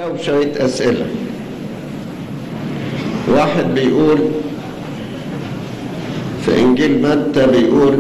هجاوب شوية أسئلة واحد بيقول في إنجيل متى بيقول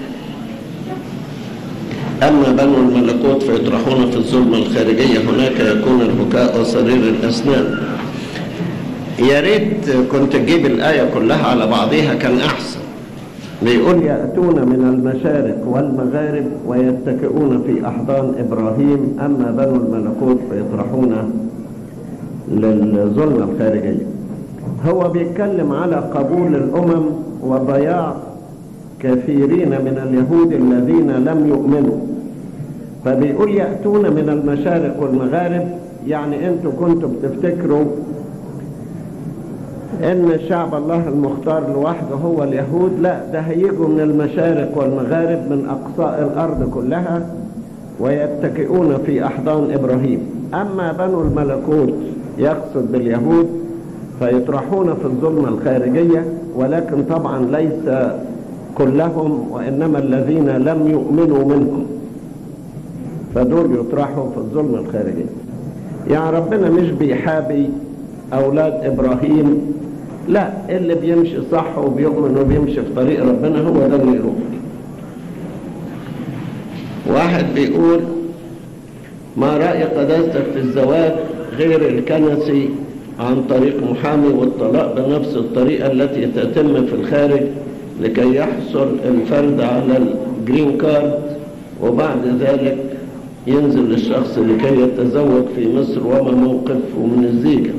أما بنو الملكوت فيطرحون في الظلمة الخارجية هناك يكون البكاء وصرير الأسنان يا ريت كنت تجيب الآية كلها على بعضها كان أحسن بيقول يأتون من المشارق والمغارب ويتكئون في أحضان إبراهيم أما بنو الملكوت فيطرحون للظلمة الخارجية هو بيتكلم على قبول الأمم وضياع كثيرين من اليهود الذين لم يؤمنوا فبيقول يأتون من المشارق والمغارب يعني انتوا كنتوا بتفتكروا ان شعب الله المختار لوحده هو اليهود لا ده هيجوا من المشارق والمغارب من اقصاء الارض كلها ويتكئون في احضان ابراهيم اما بنو الملكوت يقصد باليهود فيطرحون في الظلمة الخارجية ولكن طبعا ليس كلهم وإنما الذين لم يؤمنوا منهم فدول يطرحوا في الظلمة الخارجية يعني ربنا مش بيحابي أولاد إبراهيم لا اللي بيمشي صح وبيؤمن وبيمشي في طريق ربنا هو ده اللي يروح واحد بيقول ما رأي قداستك في الزواج غير الكنسي عن طريق محامي والطلاق بنفس الطريقة التي تتم في الخارج لكي يحصل الفرد على الجرين كارد وبعد ذلك ينزل الشخص لكي يتزوج في مصر وما موقفه من الزيجة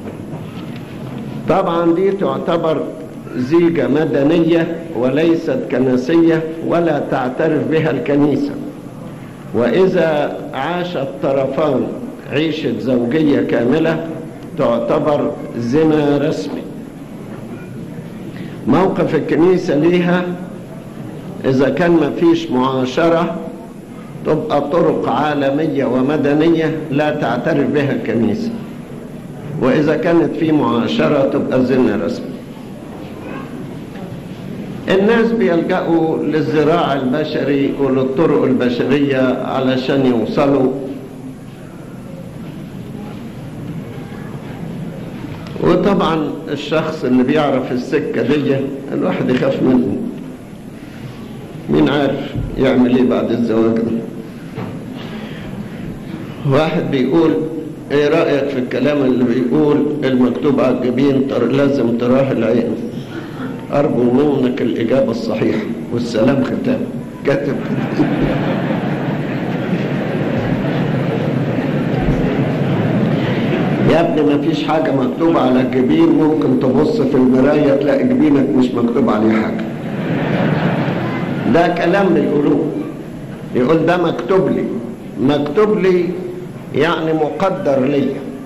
طبعا دي تعتبر زيجة مدنية وليست كنسية ولا تعترف بها الكنيسة وإذا عاش الطرفان عيشة زوجية كاملة تعتبر زنا رسمي موقف الكنيسة ليها إذا كان ما فيش معاشرة تبقى طرق عالمية ومدنية لا تعترف بها الكنيسة وإذا كانت في معاشرة تبقى زنا رسمي الناس بيلجأوا للزراع البشري وللطرق البشرية علشان يوصلوا وطبعا الشخص اللي بيعرف السكة دي الواحد يخاف منه مين عارف يعمل ايه بعد الزواج ده واحد بيقول ايه رأيك في الكلام اللي بيقول المكتوب على الجبين تر لازم تراه العين ارجو منك الاجابة الصحيحة والسلام ختام كاتب يا ابني ما فيش حاجة مكتوبة على الجبين ممكن تبص في المراية تلاقي جبينك مش مكتوب عليه حاجة ده كلام بيقولوه يقول ده مكتوب لي مكتوب لي يعني مقدر لي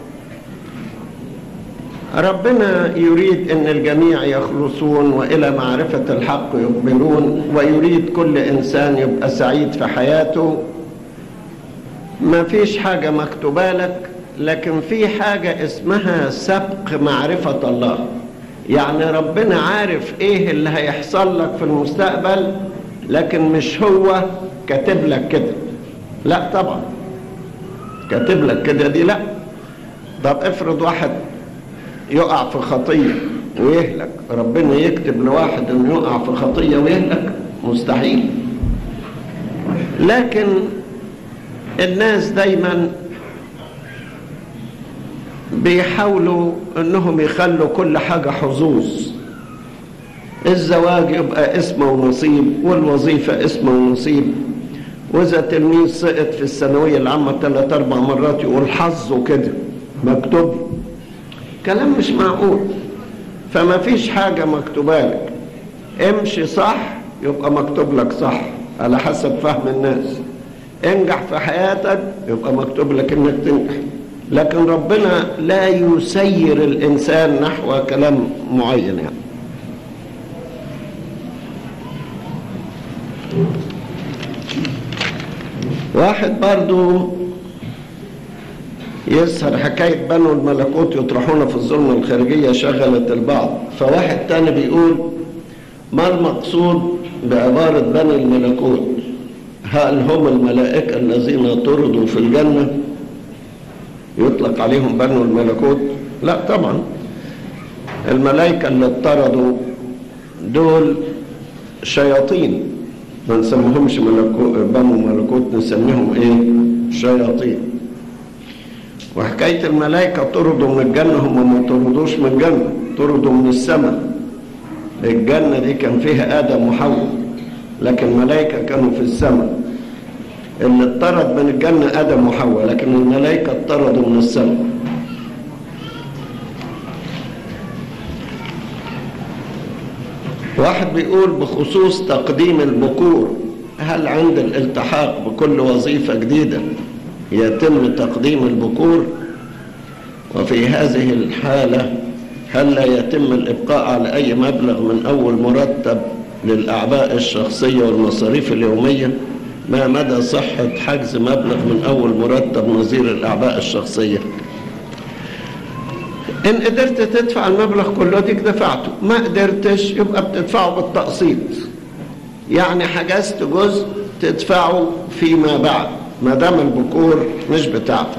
ربنا يريد ان الجميع يخلصون والى معرفة الحق يقبلون ويريد كل انسان يبقى سعيد في حياته ما فيش حاجة مكتوبة لك لكن في حاجة اسمها سبق معرفة الله يعني ربنا عارف ايه اللي هيحصل لك في المستقبل لكن مش هو كاتب لك كده لا طبعا كاتب لك كده دي لا طب افرض واحد يقع في خطية ويهلك ربنا يكتب لواحد انه يقع في خطية ويهلك مستحيل لكن الناس دايما بيحاولوا انهم يخلوا كل حاجة حظوظ الزواج يبقى اسمه ونصيب والوظيفة اسمه ونصيب واذا تلميذ سقط في الثانوية العامة ثلاث اربع مرات يقول حظه كده مكتوب كلام مش معقول فما فيش حاجة مكتوبة لك امشي صح يبقى مكتوب لك صح على حسب فهم الناس انجح في حياتك يبقى مكتوب لك انك تنجح لكن ربنا لا يسير الإنسان نحو كلام معين يعني واحد برضو يسهر حكاية بنو الملكوت يطرحون في الظلمة الخارجية شغلت البعض فواحد تاني بيقول ما المقصود بعبارة بني الملكوت هل هم الملائكة الذين طردوا في الجنة يطلق عليهم بنو الملكوت لا طبعا الملائكة اللي اطردوا دول شياطين ما نسميهمش ملكو بنو ملكوت نسميهم ايه شياطين وحكاية الملائكة طردوا من الجنة هم ما طردوش من الجنة طردوا من السماء الجنة دي كان فيها آدم وحواء لكن الملائكة كانوا في السماء اللي اطرد من الجنة آدم وحواء لكن الملائكة اطردوا من السماء واحد بيقول بخصوص تقديم البكور هل عند الالتحاق بكل وظيفة جديدة يتم تقديم البكور وفي هذه الحالة هل لا يتم الإبقاء على أي مبلغ من أول مرتب للأعباء الشخصية والمصاريف اليومية ما مدى صحة حجز مبلغ من أول مرتب نظير الأعباء الشخصية إن قدرت تدفع المبلغ كله ديك دفعته ما قدرتش يبقى بتدفعه بالتقسيط يعني حجزت جزء تدفعه فيما بعد ما دام البكور مش بتاعتك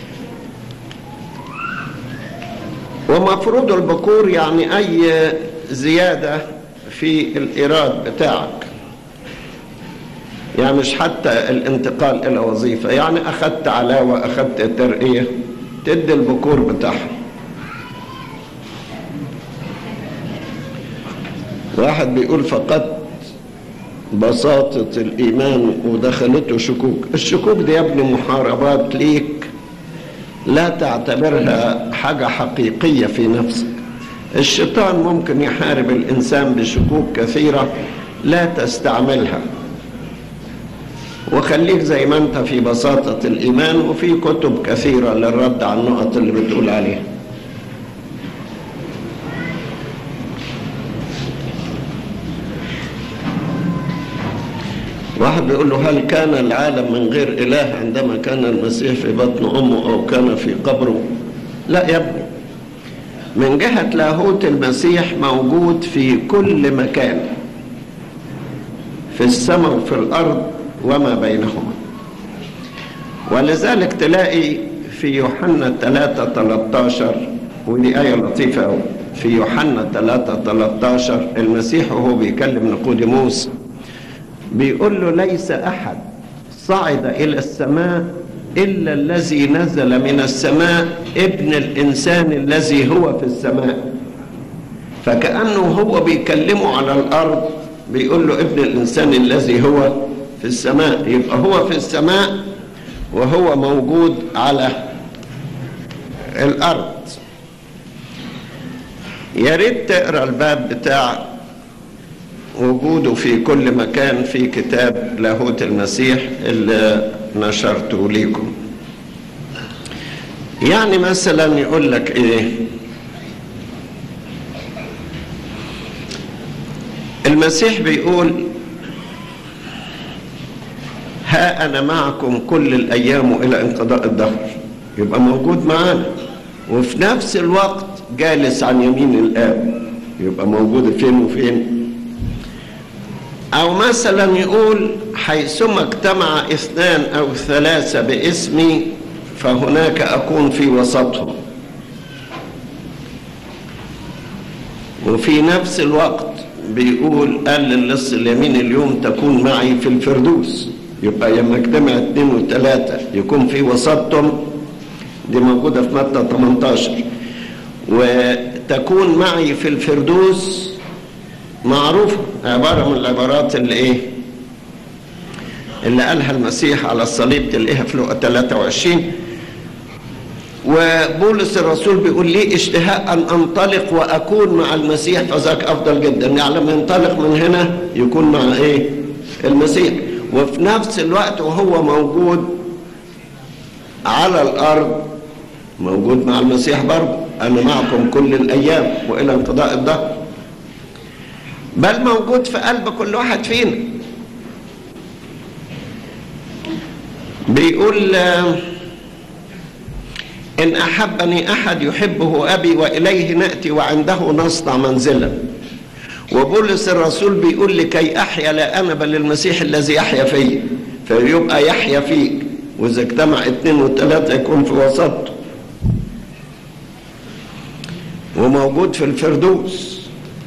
ومفروض البكور يعني أي زيادة في الإيراد بتاعك يعني مش حتى الانتقال إلى وظيفة يعني أخذت علاوة أخذت ترقية تدي البكور بتاعها واحد بيقول فقدت بساطة الإيمان ودخلته شكوك الشكوك دي يا ابني محاربات ليك لا تعتبرها حاجة حقيقية في نفسك الشيطان ممكن يحارب الإنسان بشكوك كثيرة لا تستعملها وخليك زي ما انت في بساطة الإيمان وفي كتب كثيرة للرد على النقط اللي بتقول عليها واحد بيقول له هل كان العالم من غير إله عندما كان المسيح في بطن أمه أو كان في قبره لا يا ابني من جهة لاهوت المسيح موجود في كل مكان في السماء وفي الأرض وما بينهما ولذلك تلاقي في يوحنا 3 13 ودي آية لطيفة أوي في يوحنا 3 13 المسيح وهو بيكلم نيقوديموس بيقول له ليس أحد صعد إلى السماء إلا الذي نزل من السماء ابن الإنسان الذي هو في السماء فكأنه هو بيكلمه على الأرض بيقول له ابن الإنسان الذي هو في السماء يبقى هو في السماء وهو موجود على الأرض يا ريت تقرا الباب بتاع وجوده في كل مكان في كتاب لاهوت المسيح اللي نشرته ليكم يعني مثلا يقول لك ايه المسيح بيقول ها انا معكم كل الايام الى انقضاء الدهر يبقى موجود معانا وفي نفس الوقت جالس عن يمين الاب يبقى موجود فين وفين أو مثلا يقول حيثما اجتمع اثنان أو ثلاثة باسمي فهناك أكون في وسطهم وفي نفس الوقت بيقول قال للص اليمين اليوم تكون معي في الفردوس يبقى لما اجتمع اثنين وثلاثة يكون في وسطهم دي موجودة في متى 18 وتكون معي في الفردوس معروفة عبارة من العبارات اللي ايه اللي قالها المسيح على الصليب تلاقيها في لقا 23 وبولس الرسول بيقول لي اشتهاء ان انطلق واكون مع المسيح فذاك افضل جدا يعني لما ينطلق من هنا يكون مع ايه المسيح وفي نفس الوقت وهو موجود على الارض موجود مع المسيح برضه انا معكم كل الايام والى انقضاء الدهر بل موجود في قلب كل واحد فينا بيقول إن أحبني أحد يحبه أبي وإليه نأتي وعنده نصنع منزلا وبولس الرسول بيقول لكي أحيا لا أنا بل المسيح الذي يحيا فيا فيبقى يحيا فيك وإذا اجتمع اثنين وثلاثة يكون في وسطه وموجود في الفردوس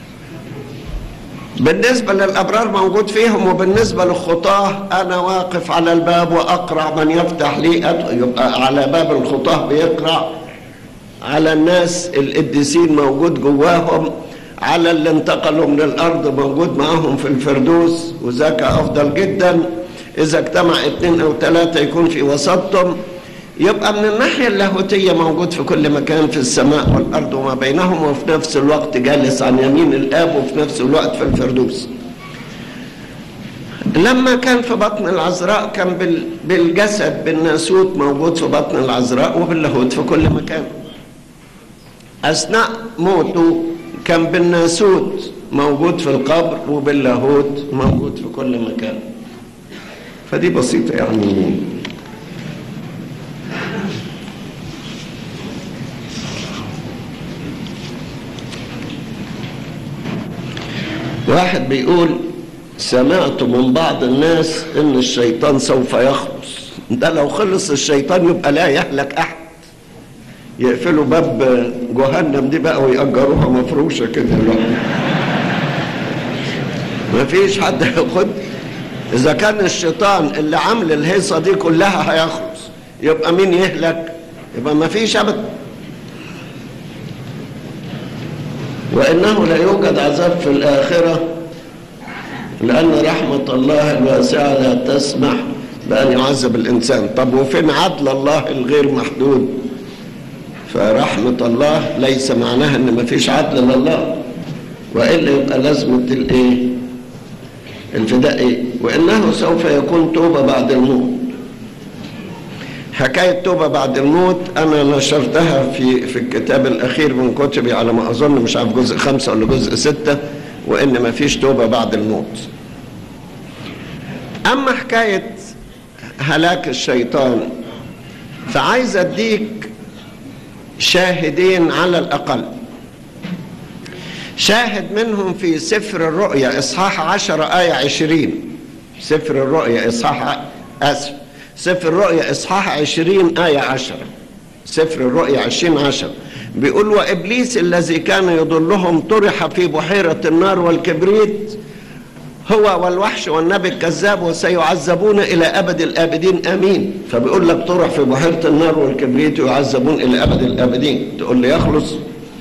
بالنسبة للأبرار موجود فيهم وبالنسبة للخطاة أنا واقف على الباب وأقرع من يفتح لي أدخل يبقى على باب الخطاة بيقرع على الناس القديسين موجود جواهم على اللي انتقلوا من الأرض موجود معهم في الفردوس وذاك أفضل جدا إذا اجتمع اثنين أو ثلاثة يكون في وسطهم يبقى من الناحية اللاهوتية موجود في كل مكان في السماء والأرض وما بينهم وفي نفس الوقت جالس عن يمين الآب وفي نفس الوقت في الفردوس لما كان في بطن العذراء كان بالجسد بالناسوت موجود في بطن العذراء وباللاهوت في كل مكان أثناء موته كان بالناسوت موجود في القبر وباللاهوت موجود في كل مكان فدي بسيطة يعني واحد بيقول سمعت من بعض الناس ان الشيطان سوف يخلص ده لو خلص الشيطان يبقى لا يهلك احد يقفلوا باب جهنم دي بقى ويأجروها مفروشة كده دلوقتي مفيش حد هياخد إذا كان الشيطان اللي عامل الهيصة دي كلها هيخلص يبقى مين يهلك؟ يبقى مفيش أبدا وإنه لا يوجد عذاب في الآخرة لأن رحمة الله الواسعة لا تسمح بأن يعذب الإنسان طب وفين عدل الله الغير محدود فرحمة الله ليس معناها ان مفيش عدل لله وإلا يبقى لازمة الايه الفداء ايه وإنه سوف يكون توبة بعد الموت حكاية توبة بعد الموت أنا نشرتها في في الكتاب الأخير من كتبي على ما أظن مش عارف جزء خمسة ولا جزء ستة وإن مفيش توبة بعد الموت أما حكاية هلاك الشيطان فعايز أديك شاهدين على الأقل شاهد منهم في سفر الرؤيا إصحاح عشر آية عشرين سفر الرؤيا إصحاح أسف سفر الرؤيا إصحاح عشرين آية عشرة سفر الرؤيا عشرين عشر بيقول وإبليس الذي كان يضلهم طرح في بحيرة النار والكبريت هو والوحش والنبي الكذاب وسيعذبون إلى أبد الآبدين آمين فبيقول لك طرح في بحيرة النار والكبريت ويعذبون إلى أبد الآبدين تقول لي يخلص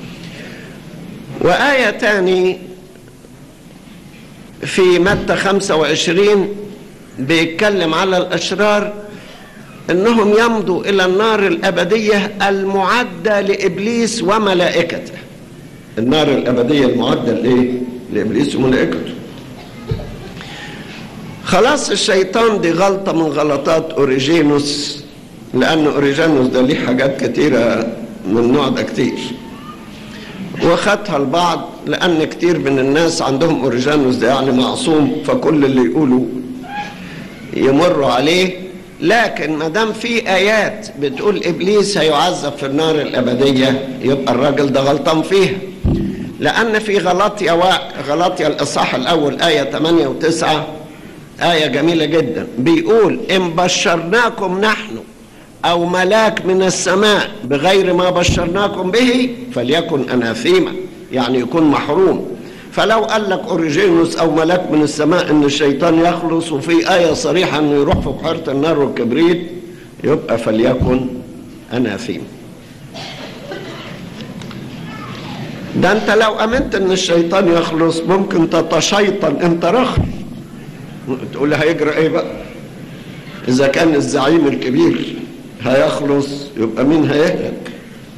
وآية تاني في متى 25 بيتكلم على الأشرار إنهم يمضوا إلى النار الأبدية المعدة لإبليس وملائكته النار الأبدية المعدة لإيه؟ لإبليس وملائكته خلاص الشيطان دي غلطة من غلطات أوريجينوس لأن أوريجينوس ده ليه حاجات كتيرة من النوع ده كتير وخدها البعض لأن كتير من الناس عندهم أوريجينوس ده يعني معصوم فكل اللي يقولوا يمروا عليه لكن ما دام في آيات بتقول إبليس هيعذب في النار الأبدية يبقى الراجل ده غلطان فيها لأن في غلطية غلطية الإصحاح الأول آية 8 و9 آية جميلة جدا بيقول إن بشرناكم نحن أو ملاك من السماء بغير ما بشرناكم به فليكن أناثيما يعني يكون محروم فلو قال لك أوريجينوس أو ملاك من السماء إن الشيطان يخلص وفي آية صريحة إنه يروح في بحيرة النار والكبريت يبقى فليكن أناثيما ده أنت لو أمنت إن الشيطان يخلص ممكن تتشيطن أنت رخر تقول لي هيجرى ايه بقى اذا كان الزعيم الكبير هيخلص يبقى مين هيهلك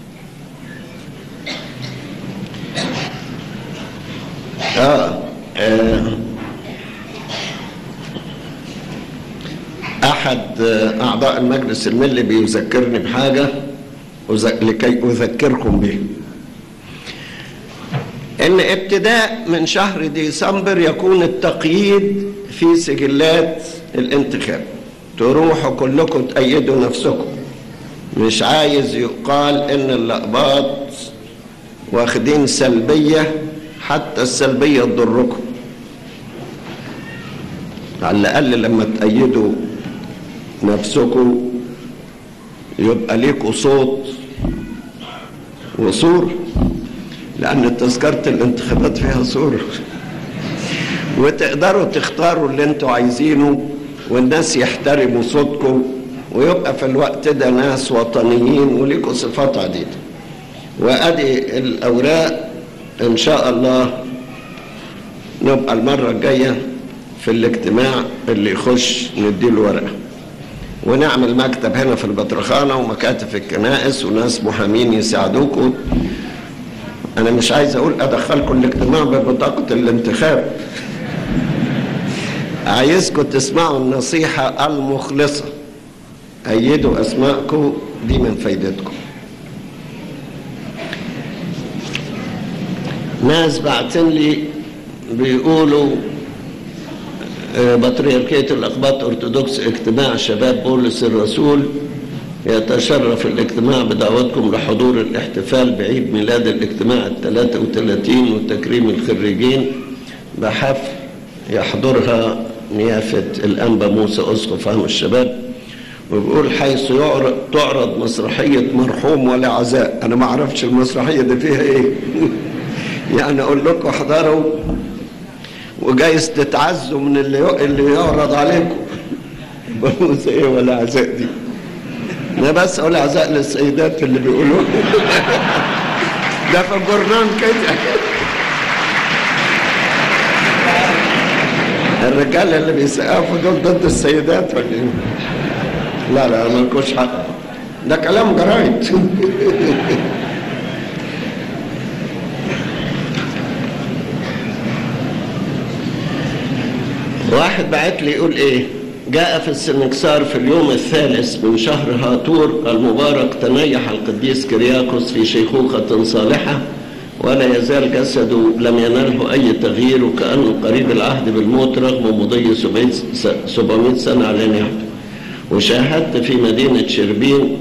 آه. آه. احد اعضاء المجلس الملي بيذكرني بحاجه لكي اذكركم بها ان ابتداء من شهر ديسمبر يكون التقييد في سجلات الانتخاب تروحوا كلكم تأيدوا نفسكم مش عايز يقال ان اللقبات واخدين سلبية حتى السلبية تضركم على الأقل لما تأيدوا نفسكم يبقى ليكوا صوت وصورة لأن تذكرة الانتخابات فيها صورة وتقدروا تختاروا اللي انتوا عايزينه والناس يحترموا صوتكم ويبقى في الوقت ده ناس وطنيين وليكوا صفات عديدة وأدي الأوراق إن شاء الله نبقى المرة الجاية في الاجتماع اللي يخش نديله ورقة ونعمل مكتب هنا في البطرخانة ومكاتب في الكنائس وناس محامين يساعدوكم أنا مش عايز أقول أدخلكم الاجتماع ببطاقة الانتخاب عايزكم تسمعوا النصيحة المخلصة أيدوا أسماءكم دي من فايدتكم ناس بعتن لي بيقولوا بطريركية الأقباط أرثوذكس اجتماع شباب بولس الرسول يتشرف الاجتماع بدعوتكم لحضور الاحتفال بعيد ميلاد الاجتماع الثلاثة وثلاثين وتكريم الخريجين بحفل يحضرها نيافة الأنبا موسى أسقف فهم الشباب وبيقول حيث يعرض تعرض مسرحية مرحوم ولا عزاء أنا ما أعرفش المسرحية دي فيها إيه يعني أقول لكم احضروا وجايز تتعزوا من اللي اللي يعرض عليكم موسى إيه ولا عزاء دي أنا بس أقول عزاء للسيدات اللي بيقولوا ده في الجورنال كده الرجاله اللي بيسقفوا دول ضد السيدات ولا ايه؟ لا لا مالكوش حق ده كلام جرايد واحد بعت لي يقول ايه جاء في السنكسار في اليوم الثالث من شهر هاتور المبارك تنيح القديس كرياكوس في شيخوخة صالحة ولا يزال جسده لم ينله أي تغيير وكأنه قريب العهد بالموت رغم مضي 700 سنة على نعمته وشاهدت في مدينة شربين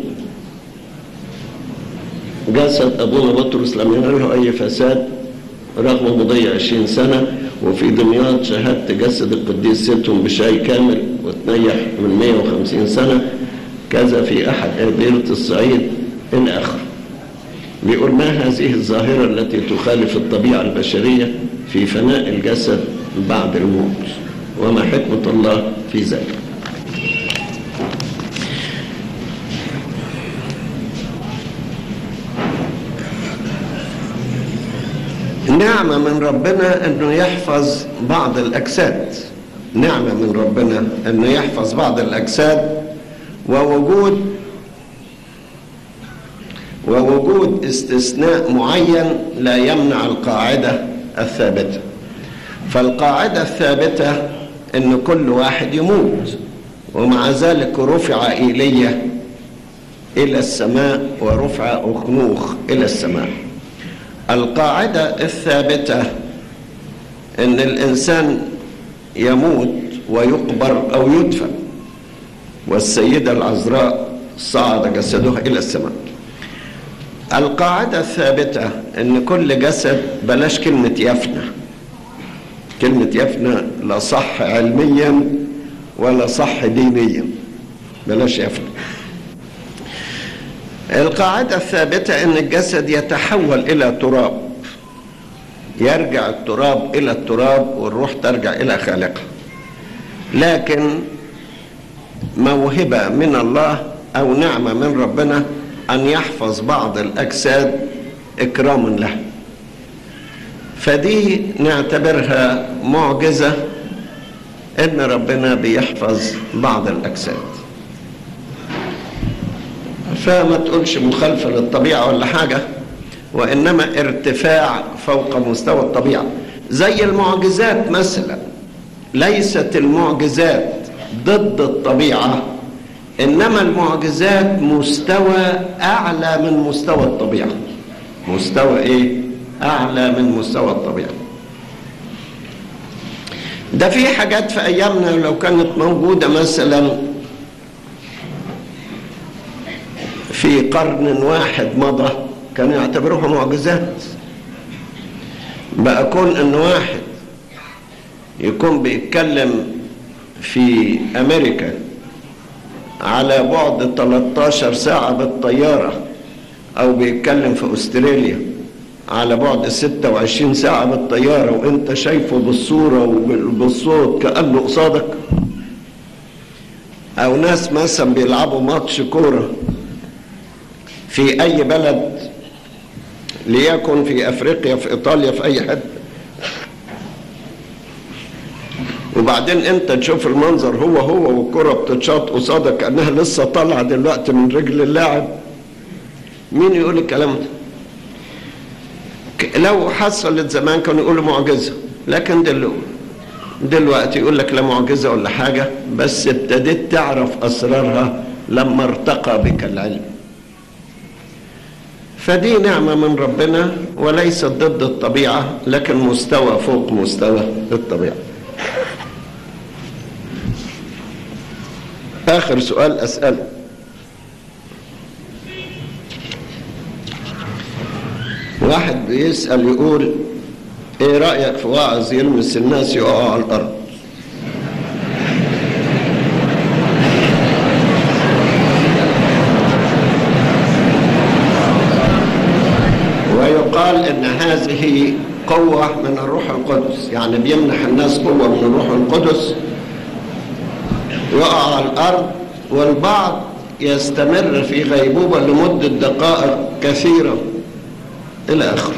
جسد أبونا بطرس لم ينله أي فساد رغم مضي 20 سنة وفي دمياط شاهدت جسد القديس سيرتون بشاي كامل وتنيح من 150 سنة كذا في أحد أبيرة الصعيد إلى آخره بيقول ما هذه الظاهرة التي تخالف الطبيعة البشرية في فناء الجسد بعد الموت وما حكمة الله في ذلك نعمة من ربنا أنه يحفظ بعض الأجساد نعمة من ربنا أنه يحفظ بعض الأجساد ووجود ووجود استثناء معين لا يمنع القاعدة الثابتة فالقاعدة الثابتة أن كل واحد يموت ومع ذلك رفع إيليا إلى السماء ورفع أخنوخ إلى السماء القاعدة الثابتة أن الإنسان يموت ويقبر أو يدفن والسيدة العذراء صعد جسدها إلى السماء القاعدة الثابتة أن كل جسد بلاش كلمة يفنى كلمة يفنى لا صح علميا ولا صح دينيا بلاش يفنى القاعدة الثابتة أن الجسد يتحول إلى تراب يرجع التراب إلى التراب والروح ترجع إلى خالقها لكن موهبة من الله أو نعمة من ربنا أن يحفظ بعض الأجساد إكراما له فدي نعتبرها معجزة إن ربنا بيحفظ بعض الأجساد فما تقولش مخالفة للطبيعة ولا حاجة وإنما ارتفاع فوق مستوى الطبيعة زي المعجزات مثلا ليست المعجزات ضد الطبيعة إنما المعجزات مستوى أعلى من مستوى الطبيعة مستوى إيه؟ أعلى من مستوى الطبيعة ده في حاجات في أيامنا لو كانت موجودة مثلا في قرن واحد مضى كانوا يعتبروها معجزات بقى كون ان واحد يكون بيتكلم في امريكا على بعد 13 ساعة بالطيارة او بيتكلم في استراليا على بعد 26 ساعة بالطيارة وانت شايفه بالصورة وبالصوت كأنه قصادك او ناس مثلا بيلعبوا ماتش كورة في اي بلد ليكن في افريقيا في ايطاليا في اي حته وبعدين انت تشوف المنظر هو هو والكره بتتشاط قصادك كانها لسه طالعه دلوقتي من رجل اللاعب مين يقول الكلام ده لو حصلت زمان كانوا يقولوا معجزه لكن دلوقتي دلوقتي يقول لك لا معجزه ولا حاجه بس ابتديت تعرف اسرارها لما ارتقى بك العلم فدي نعمه من ربنا وليست ضد الطبيعه لكن مستوى فوق مستوى الطبيعه آخر سؤال أسأله واحد بيسأل يقول إيه رأيك في واعظ يلمس الناس يقعوا على الأرض ويقال إن هذه قوة من الروح القدس يعني بيمنح الناس قوة من الروح القدس يقع على الأرض والبعض يستمر في غيبوبة لمدة دقائق كثيرة إلى آخره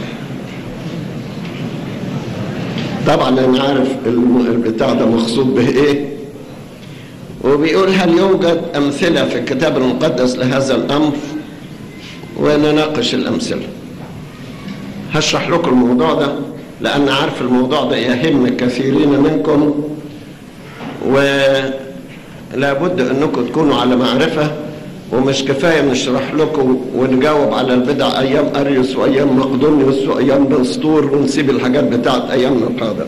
طبعا أنا عارف البتاع ده مقصود به إيه وبيقول هل يوجد أمثلة في الكتاب المقدس لهذا الأمر ونناقش الأمثلة هشرح لكم الموضوع ده لأن عارف الموضوع ده يهم كثيرين منكم و لابد انكم تكونوا على معرفة ومش كفاية نشرح لكم ونجاوب على البدع ايام اريوس وايام مقدونيوس وايام نسطور ونسيب الحاجات بتاعت ايامنا القادمة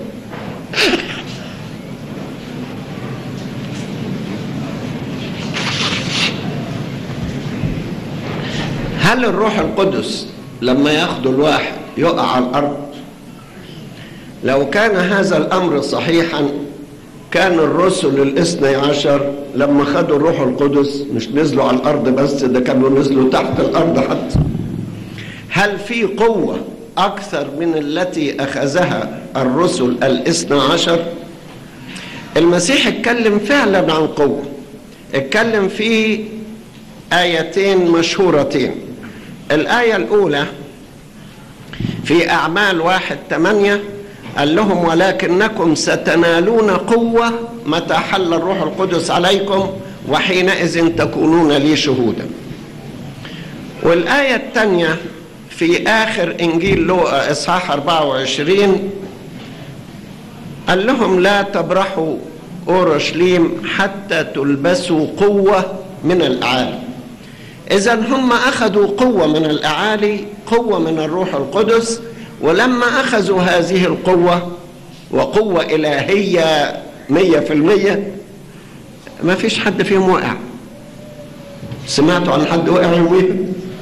هل الروح القدس لما ياخد الواحد يقع على الارض لو كان هذا الامر صحيحا كان الرسل الاثني عشر لما خدوا الروح القدس مش نزلوا على الارض بس ده كانوا نزلوا تحت الارض حتى هل في قوة أكثر من التي أخذها الرسل الاثنى عشر المسيح اتكلم فعلا عن قوة اتكلم في آيتين مشهورتين الآية الأولى في أعمال واحد ثمانية قال لهم ولكنكم ستنالون قوة متى حل الروح القدس عليكم وحينئذ تكونون لي شهودا والآية الثانية في آخر إنجيل لوقا إصحاح 24 قال لهم لا تبرحوا أورشليم حتى تلبسوا قوة من الأعالي إذا هم أخذوا قوة من الأعالي قوة من الروح القدس ولما أخذوا هذه القوة وقوة إلهية مية في المية ما فيش حد فيهم وقع سمعتوا عن حد وقع يوميها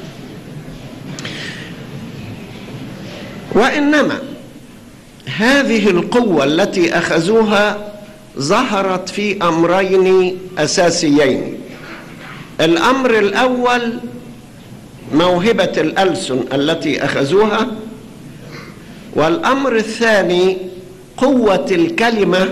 وإنما هذه القوة التي أخذوها ظهرت في أمرين أساسيين الأمر الأول موهبة الألسن التي أخذوها والأمر الثاني قوة الكلمة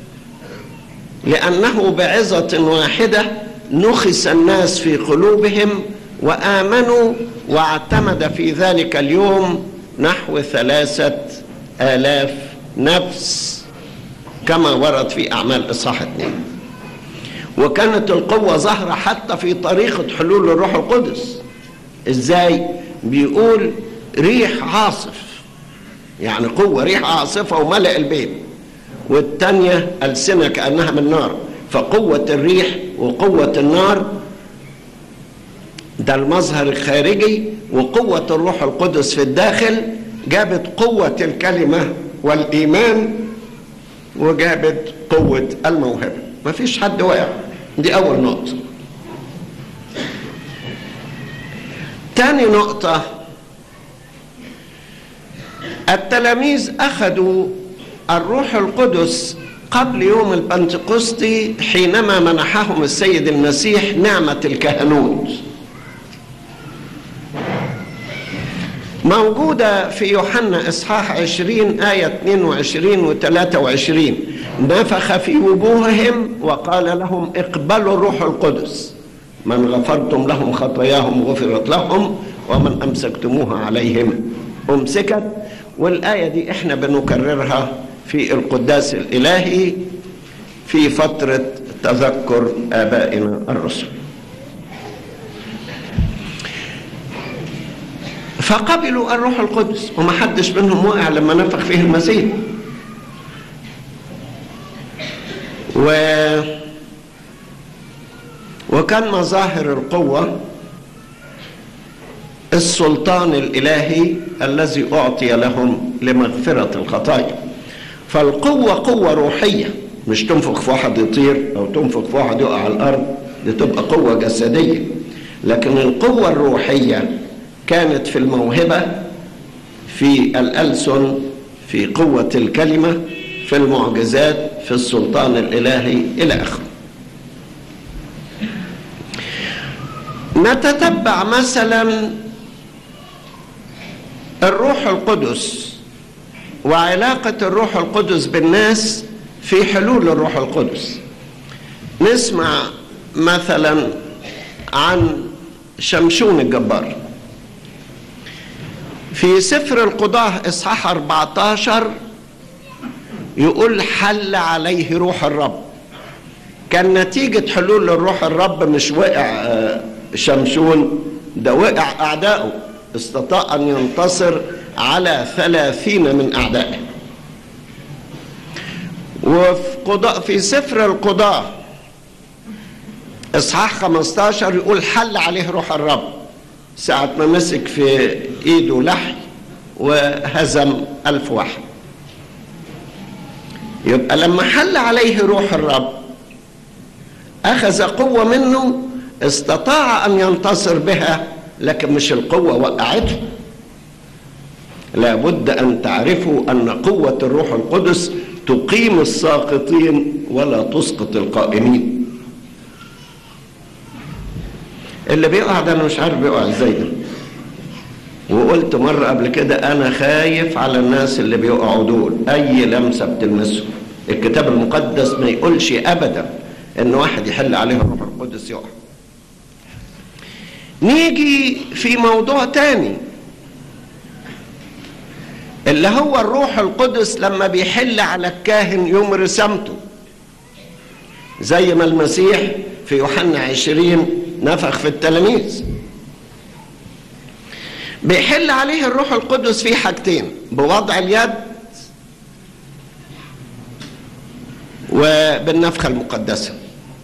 لأنه بعظة واحدة نخس الناس في قلوبهم وآمنوا واعتمد في ذلك اليوم نحو ثلاثة آلاف نفس كما ورد في أعمال إصحاح اثنين وكانت القوة ظاهرة حتى في طريقة حلول الروح القدس ازاي بيقول ريح عاصف يعني قوة ريح عاصفة وملأ البيت والتانية ألسنة كأنها من نار فقوة الريح وقوة النار ده المظهر الخارجي وقوة الروح القدس في الداخل جابت قوة الكلمة والإيمان وجابت قوة الموهبة ما فيش حد واقع دي أول نقطة تاني نقطة التلاميذ أخذوا الروح القدس قبل يوم البنتقسطي حينما منحهم السيد المسيح نعمة الكهنوت موجودة في يوحنا إصحاح 20 آية 22 و 23 نفخ في وجوههم وقال لهم اقبلوا الروح القدس من غفرتم لهم خطاياهم غفرت لهم ومن أمسكتموها عليهم أمسكت والآية دي احنا بنكررها في القداس الإلهي في فترة تذكر آبائنا الرسل فقبلوا الروح القدس وما حدش منهم وقع لما نفخ فيه المسيح و وكان مظاهر القوة السلطان الإلهي الذي أعطي لهم لمغفرة الخطايا فالقوة قوة روحية مش تنفخ في واحد يطير أو تنفخ في واحد يقع على الأرض دي تبقى قوة جسدية لكن القوة الروحية كانت في الموهبة في الألسن في قوة الكلمة في المعجزات في السلطان الإلهي إلى آخره نتتبع مثلا الروح القدس وعلاقة الروح القدس بالناس في حلول الروح القدس نسمع مثلا عن شمشون الجبار في سفر القضاة إصحاح 14 يقول حل عليه روح الرب كان نتيجة حلول الروح الرب مش وقع شمشون ده وقع أعدائه استطاع أن ينتصر على ثلاثين من أعدائه وفي قضاء في سفر القضاة إصحاح 15 يقول حل عليه روح الرب ساعة ما مسك في إيده لحي وهزم ألف واحد يبقى لما حل عليه روح الرب أخذ قوة منه استطاع أن ينتصر بها لكن مش القوة وقعته لابد أن تعرفوا أن قوة الروح القدس تقيم الساقطين ولا تسقط القائمين اللي بيقع ده انا مش عارف بيقع ازاي ده وقلت مرة قبل كده انا خايف على الناس اللي بيقعوا دول اي لمسة بتلمسهم الكتاب المقدس ما يقولش ابدا ان واحد يحل عليه الروح القدس يقع نيجي في موضوع تاني اللي هو الروح القدس لما بيحل على الكاهن يوم رسامته زي ما المسيح في يوحنا عشرين نفخ في التلاميذ بيحل عليه الروح القدس في حاجتين بوضع اليد وبالنفخة المقدسة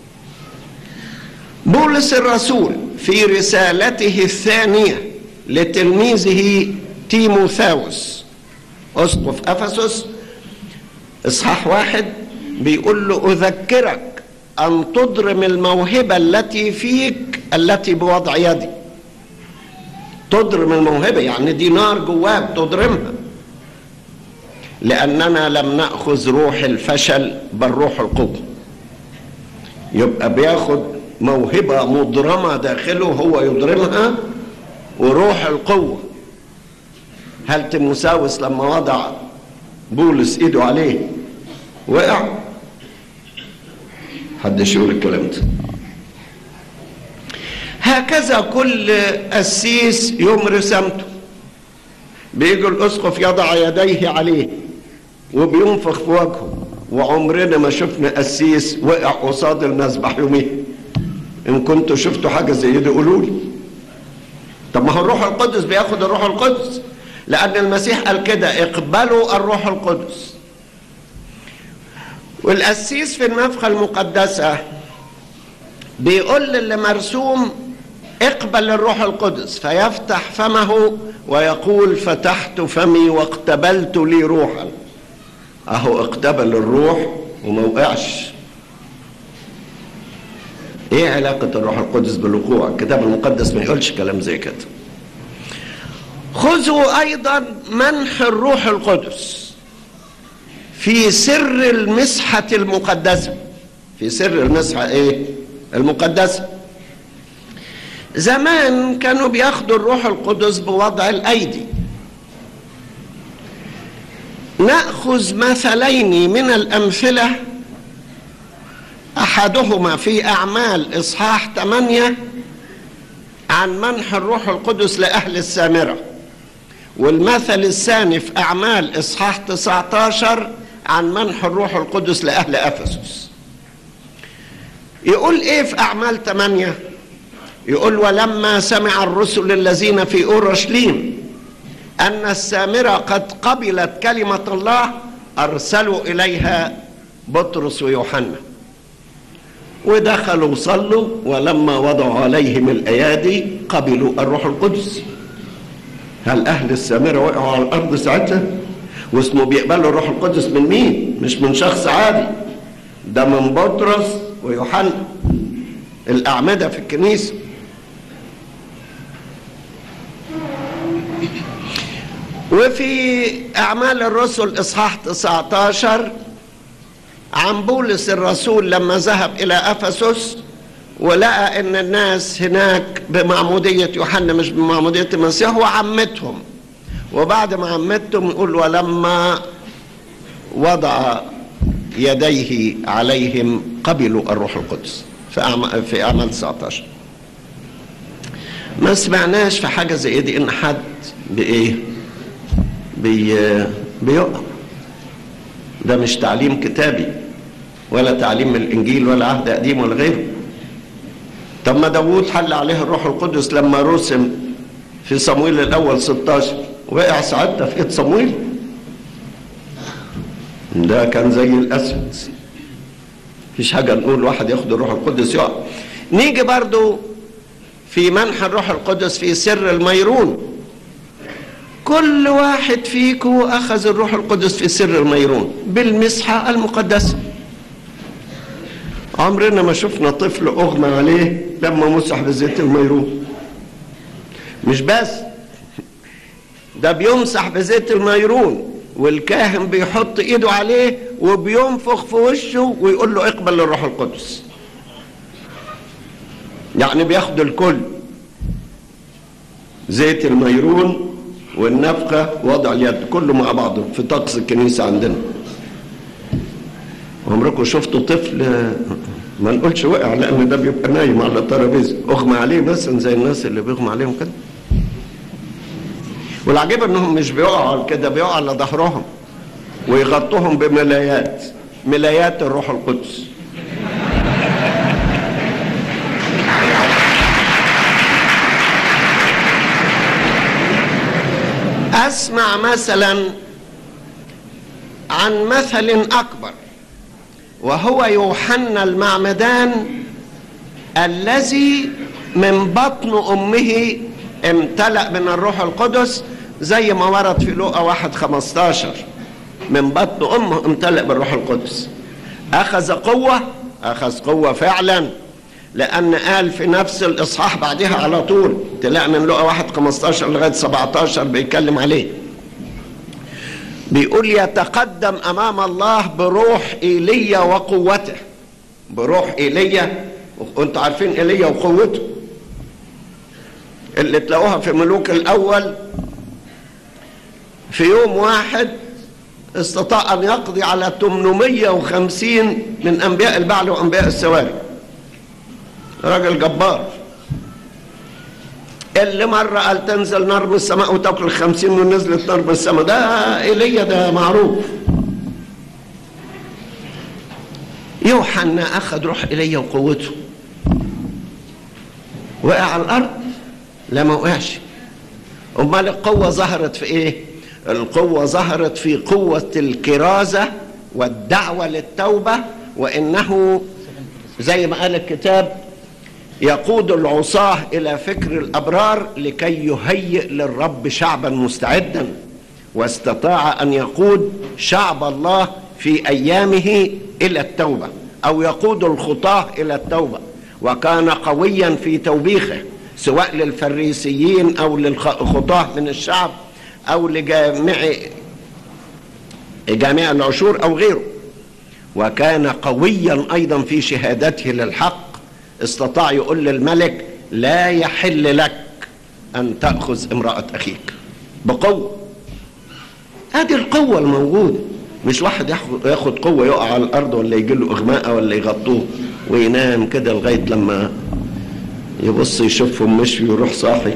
بولس الرسول في رسالته الثانية لتلميذه تيموثاوس أسقف أفسس إصحاح واحد بيقول له أذكرك أن تضرم الموهبة التي فيك التي بوضع يدي تضرم الموهبة يعني دي نار جواك تضرمها لأننا لم نأخذ روح الفشل بل روح القوة يبقى بياخد موهبة مضرمة داخله هو يضرمها وروح القوة هل تيموساوس لما وضع بولس ايده عليه وقع حدش يقول الكلام ده هكذا كل قسيس يوم رسامته بيجي الاسقف يضع يديه عليه وبينفخ في وجهه وعمرنا ما شفنا قسيس وقع قصاد المذبح يومين ان كنتوا شفتوا حاجه زي دي قولوا لي طب ما هو الروح القدس بياخد الروح القدس لان المسيح قال كده اقبلوا الروح القدس والقسيس في النفخه المقدسه بيقول للي مرسوم اقبل الروح القدس فيفتح فمه ويقول فتحت فمي واقتبلت لي روحا اهو اقتبل الروح وما وقعش ايه علاقة الروح القدس بالوقوع الكتاب المقدس ما يقولش كلام زي كده خذوا ايضا منح الروح القدس في سر المسحة المقدسة في سر المسحة ايه المقدسة زمان كانوا بياخدوا الروح القدس بوضع الايدي ناخذ مثلين من الامثله احدهما في اعمال اصحاح 8 عن منح الروح القدس لاهل السامره والمثل الثاني في اعمال اصحاح 19 عن منح الروح القدس لاهل افسس يقول ايه في اعمال 8 يقول ولما سمع الرسل الذين في اورشليم ان السامره قد قبلت كلمه الله ارسلوا اليها بطرس ويوحنا ودخلوا صلوا ولما وضعوا عليهم الايادي قبلوا الروح القدس هل اهل السامره وقعوا على الارض ساعتها واسمه بيقبلوا الروح القدس من مين مش من شخص عادي ده من بطرس ويوحنا الاعمده في الكنيسه وفي أعمال الرسل إصحاح 19 عن بولس الرسول لما ذهب إلى أفسس ولقى إن الناس هناك بمعمودية يوحنا مش بمعمودية المسيح وعمتهم وبعد ما عمتهم يقول ولما وضع يديه عليهم قبلوا الروح القدس في أعمال, في أعمال 19 ما سمعناش في حاجة زي دي إن حد بإيه بي بيقع ده مش تعليم كتابي ولا تعليم من الانجيل ولا عهد قديم ولا غيره طب ما داوود حل عليه الروح القدس لما رسم في صمويل الاول 16 وقع ساعتها في ايد صمويل ده كان زي الاسد مفيش حاجه نقول واحد ياخد الروح القدس يقع نيجي برضو في منح الروح القدس في سر الميرون كل واحد فيكم أخذ الروح القدس في سر الميرون بالمسحة المقدسة عمرنا ما شفنا طفل أغمى عليه لما مسح بزيت الميرون مش بس ده بيمسح بزيت الميرون والكاهن بيحط ايده عليه وبينفخ في وشه ويقول له اقبل الروح القدس يعني بياخد الكل زيت الميرون والنفخة وضع اليد كله مع بعضه في طقس الكنيسة عندنا عمركم شفتوا طفل ما نقولش وقع لأن ده بيبقى نايم على الترابيزة أغمى عليه مثلا زي الناس اللي بيغمى عليهم كده والعجيب انهم مش بيقعوا كده بيقعوا على ظهرهم ويغطوهم بملايات ملايات الروح القدس اسمع مثلا عن مثل اكبر وهو يوحنا المعمدان الذي من بطن امه امتلأ من الروح القدس زي ما ورد في لوقا واحد خمستاشر من بطن امه امتلأ بالروح القدس اخذ قوة اخذ قوة فعلا لأن قال في نفس الإصحاح بعدها على طول تلاقي من لقى واحد 15 لغاية 17 بيتكلم عليه بيقول يتقدم أمام الله بروح إيليا وقوته بروح إيليا وانتوا عارفين إيليا وقوته اللي تلاقوها في ملوك الأول في يوم واحد استطاع أن يقضي على 850 من أنبياء البعل وأنبياء السواري راجل جبار اللي مرة قال تنزل نار من السماء وتاكل الخمسين ونزلت نار من السماء ده ايليا ده معروف يوحنا اخذ روح ايليا وقوته وقع على الارض لا ما وقعش امال القوه ظهرت في ايه القوه ظهرت في قوه الكرازه والدعوه للتوبه وانه زي ما قال الكتاب يقود العصاة إلى فكر الأبرار لكي يهيئ للرب شعبا مستعدا واستطاع أن يقود شعب الله في أيامه إلى التوبة أو يقود الخطاة إلى التوبة وكان قويا في توبيخه سواء للفريسيين أو للخطاة من الشعب أو لجامع جامع العشور أو غيره وكان قويا أيضا في شهادته للحق استطاع يقول للملك لا يحل لك ان تاخذ امراه اخيك بقوه ادي القوة الموجودة مش واحد ياخد ياخد قوة يقع على الأرض ولا يجي له إغماء ولا يغطوه وينام كده لغاية لما يبص يشوفهم مشي ويروح صاحي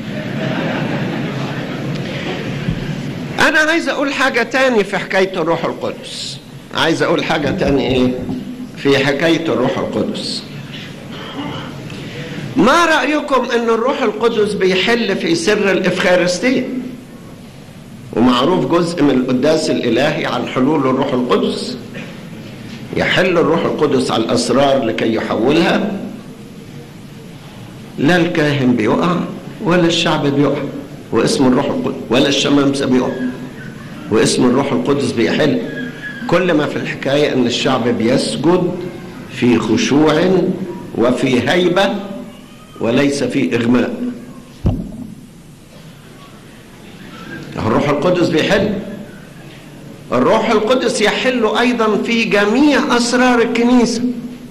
أنا عايز أقول حاجة تاني في حكاية الروح القدس عايز أقول حاجة تاني إيه في حكاية الروح القدس ما رأيكم أن الروح القدس بيحل في سر الإفخارستية ومعروف جزء من القداس الإلهي عن حلول الروح القدس يحل الروح القدس على الأسرار لكي يحولها لا الكاهن بيقع ولا الشعب بيقع واسم الروح القدس ولا الشمامسة بيقع واسم الروح القدس بيحل كل ما في الحكاية أن الشعب بيسجد في خشوع وفي هيبة وليس في إغماء الروح القدس بيحل الروح القدس يحل أيضا في جميع أسرار الكنيسة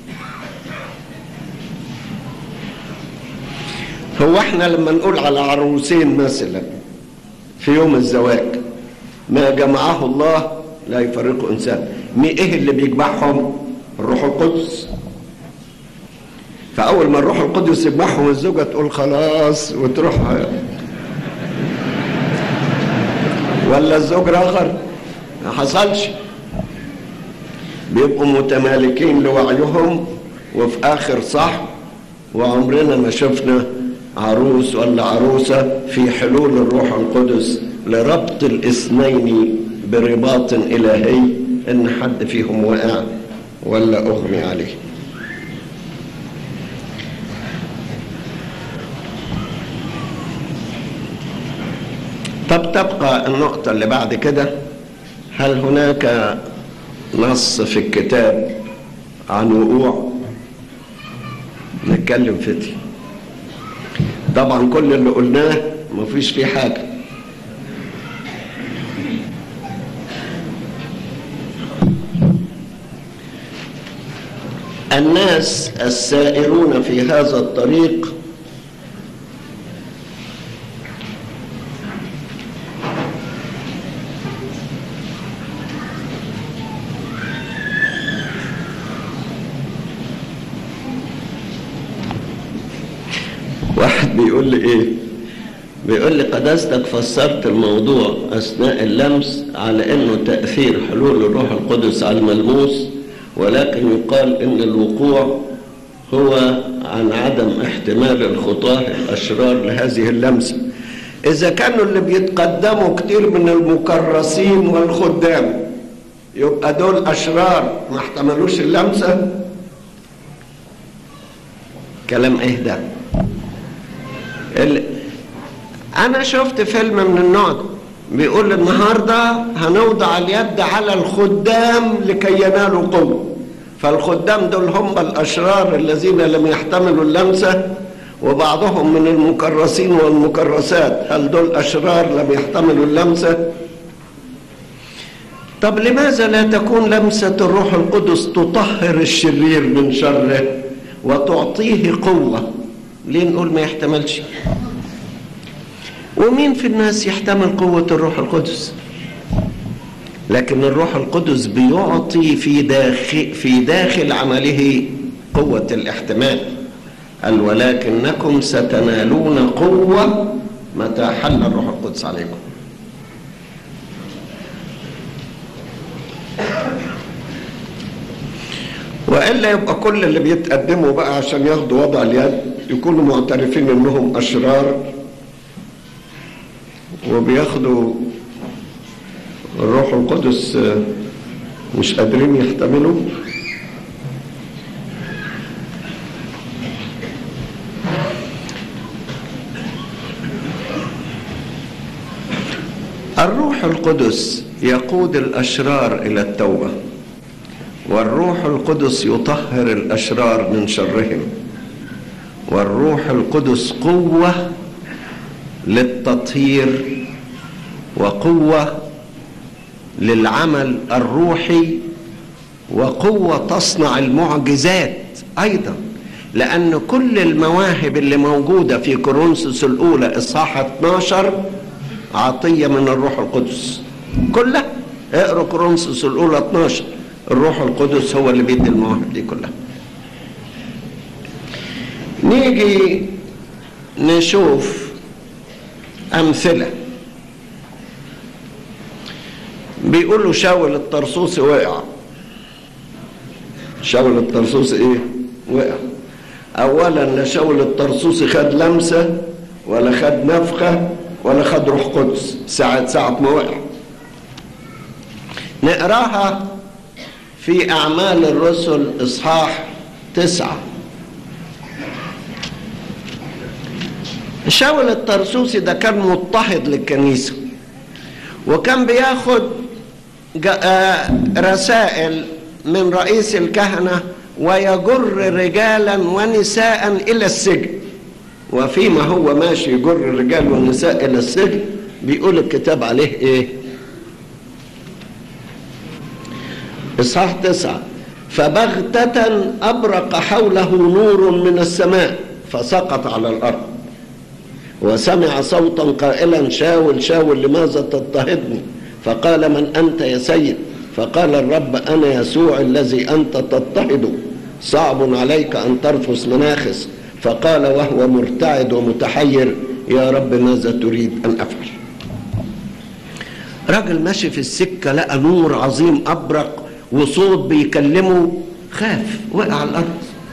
هو احنا لما نقول على عروسين مثلا في يوم الزواج ما جمعه الله لا يفرقه انسان مين ايه اللي بيجمعهم الروح القدس فاول ما الروح القدس يجمعهم الزوجه تقول خلاص وتروح ولا الزوج رغر ما حصلش بيبقوا متمالكين لوعيهم وفي اخر صح وعمرنا ما شفنا عروس ولا عروسه في حلول الروح القدس لربط الاثنين برباط الهي ان حد فيهم وقع ولا اغمي عليه طب تبقى النقطة اللي بعد كده هل هناك نص في الكتاب عن وقوع نتكلم في دي طبعا كل اللي قلناه مفيش فيه حاجة الناس السائرون في هذا الطريق واحد بيقول لي ايه بيقول لي قداستك فسرت الموضوع اثناء اللمس على انه تاثير حلول الروح القدس على الملموس ولكن يقال ان الوقوع هو عن عدم احتمال الخطاه الاشرار لهذه اللمسه اذا كانوا اللي بيتقدموا كتير من المكرسين والخدام يبقى دول اشرار ما احتملوش اللمسه كلام ايه ده انا شفت فيلم من النوع ده بيقول النهارده هنوضع اليد على الخدام لكي ينالوا قوه فالخدام دول هم الاشرار الذين لم يحتملوا اللمسه وبعضهم من المكرسين والمكرسات هل دول اشرار لم يحتملوا اللمسه طب لماذا لا تكون لمسه الروح القدس تطهر الشرير من شره وتعطيه قوه ليه نقول ما يحتملش ومين في الناس يحتمل قوة الروح القدس لكن الروح القدس بيعطي في داخل, في داخل عمله قوة الاحتمال قال ولكنكم ستنالون قوة متى حل الروح القدس عليكم والا يبقى كل اللي بيتقدموا بقى عشان ياخدوا وضع اليد يكونوا معترفين انهم اشرار وبياخدوا الروح القدس مش قادرين يحتملوا الروح القدس يقود الاشرار الى التوبه والروح القدس يطهر الاشرار من شرهم والروح القدس قوه للتطهير وقوه للعمل الروحي وقوه تصنع المعجزات ايضا لان كل المواهب اللي موجوده في كورنثوس الاولى اصحاح 12 عطيه من الروح القدس كلها اقروا كورنثوس الاولى 12 الروح القدس هو اللي بيدي المواهب دي كلها نيجي نشوف امثله بيقولوا شاول الطرسوسي وقع شاول الطرسوسي ايه وقع اولا لا شاول الطرسوسي خد لمسه ولا خد نفخه ولا خد روح قدس ساعة ساعة ما وقع نقراها في أعمال الرسل إصحاح تسعة شاول الطرسوسي ده كان مضطهد للكنيسة وكان بياخد رسائل من رئيس الكهنة ويجر رجالا ونساء إلى السجن وفيما هو ماشي يجر الرجال والنساء إلى السجن بيقول الكتاب عليه إيه إصحاح تسعة فبغتة أبرق حوله نور من السماء فسقط على الأرض وسمع صوتا قائلا شاول شاول لماذا تضطهدني فقال من أنت يا سيد فقال الرب أنا يسوع الذي أنت تضطهده صعب عليك أن ترفس مناخس فقال وهو مرتعد ومتحير يا رب ماذا تريد أن أفعل راجل ماشي في السكة لقى نور عظيم أبرق وصوت بيكلمه خاف وقع على الأرض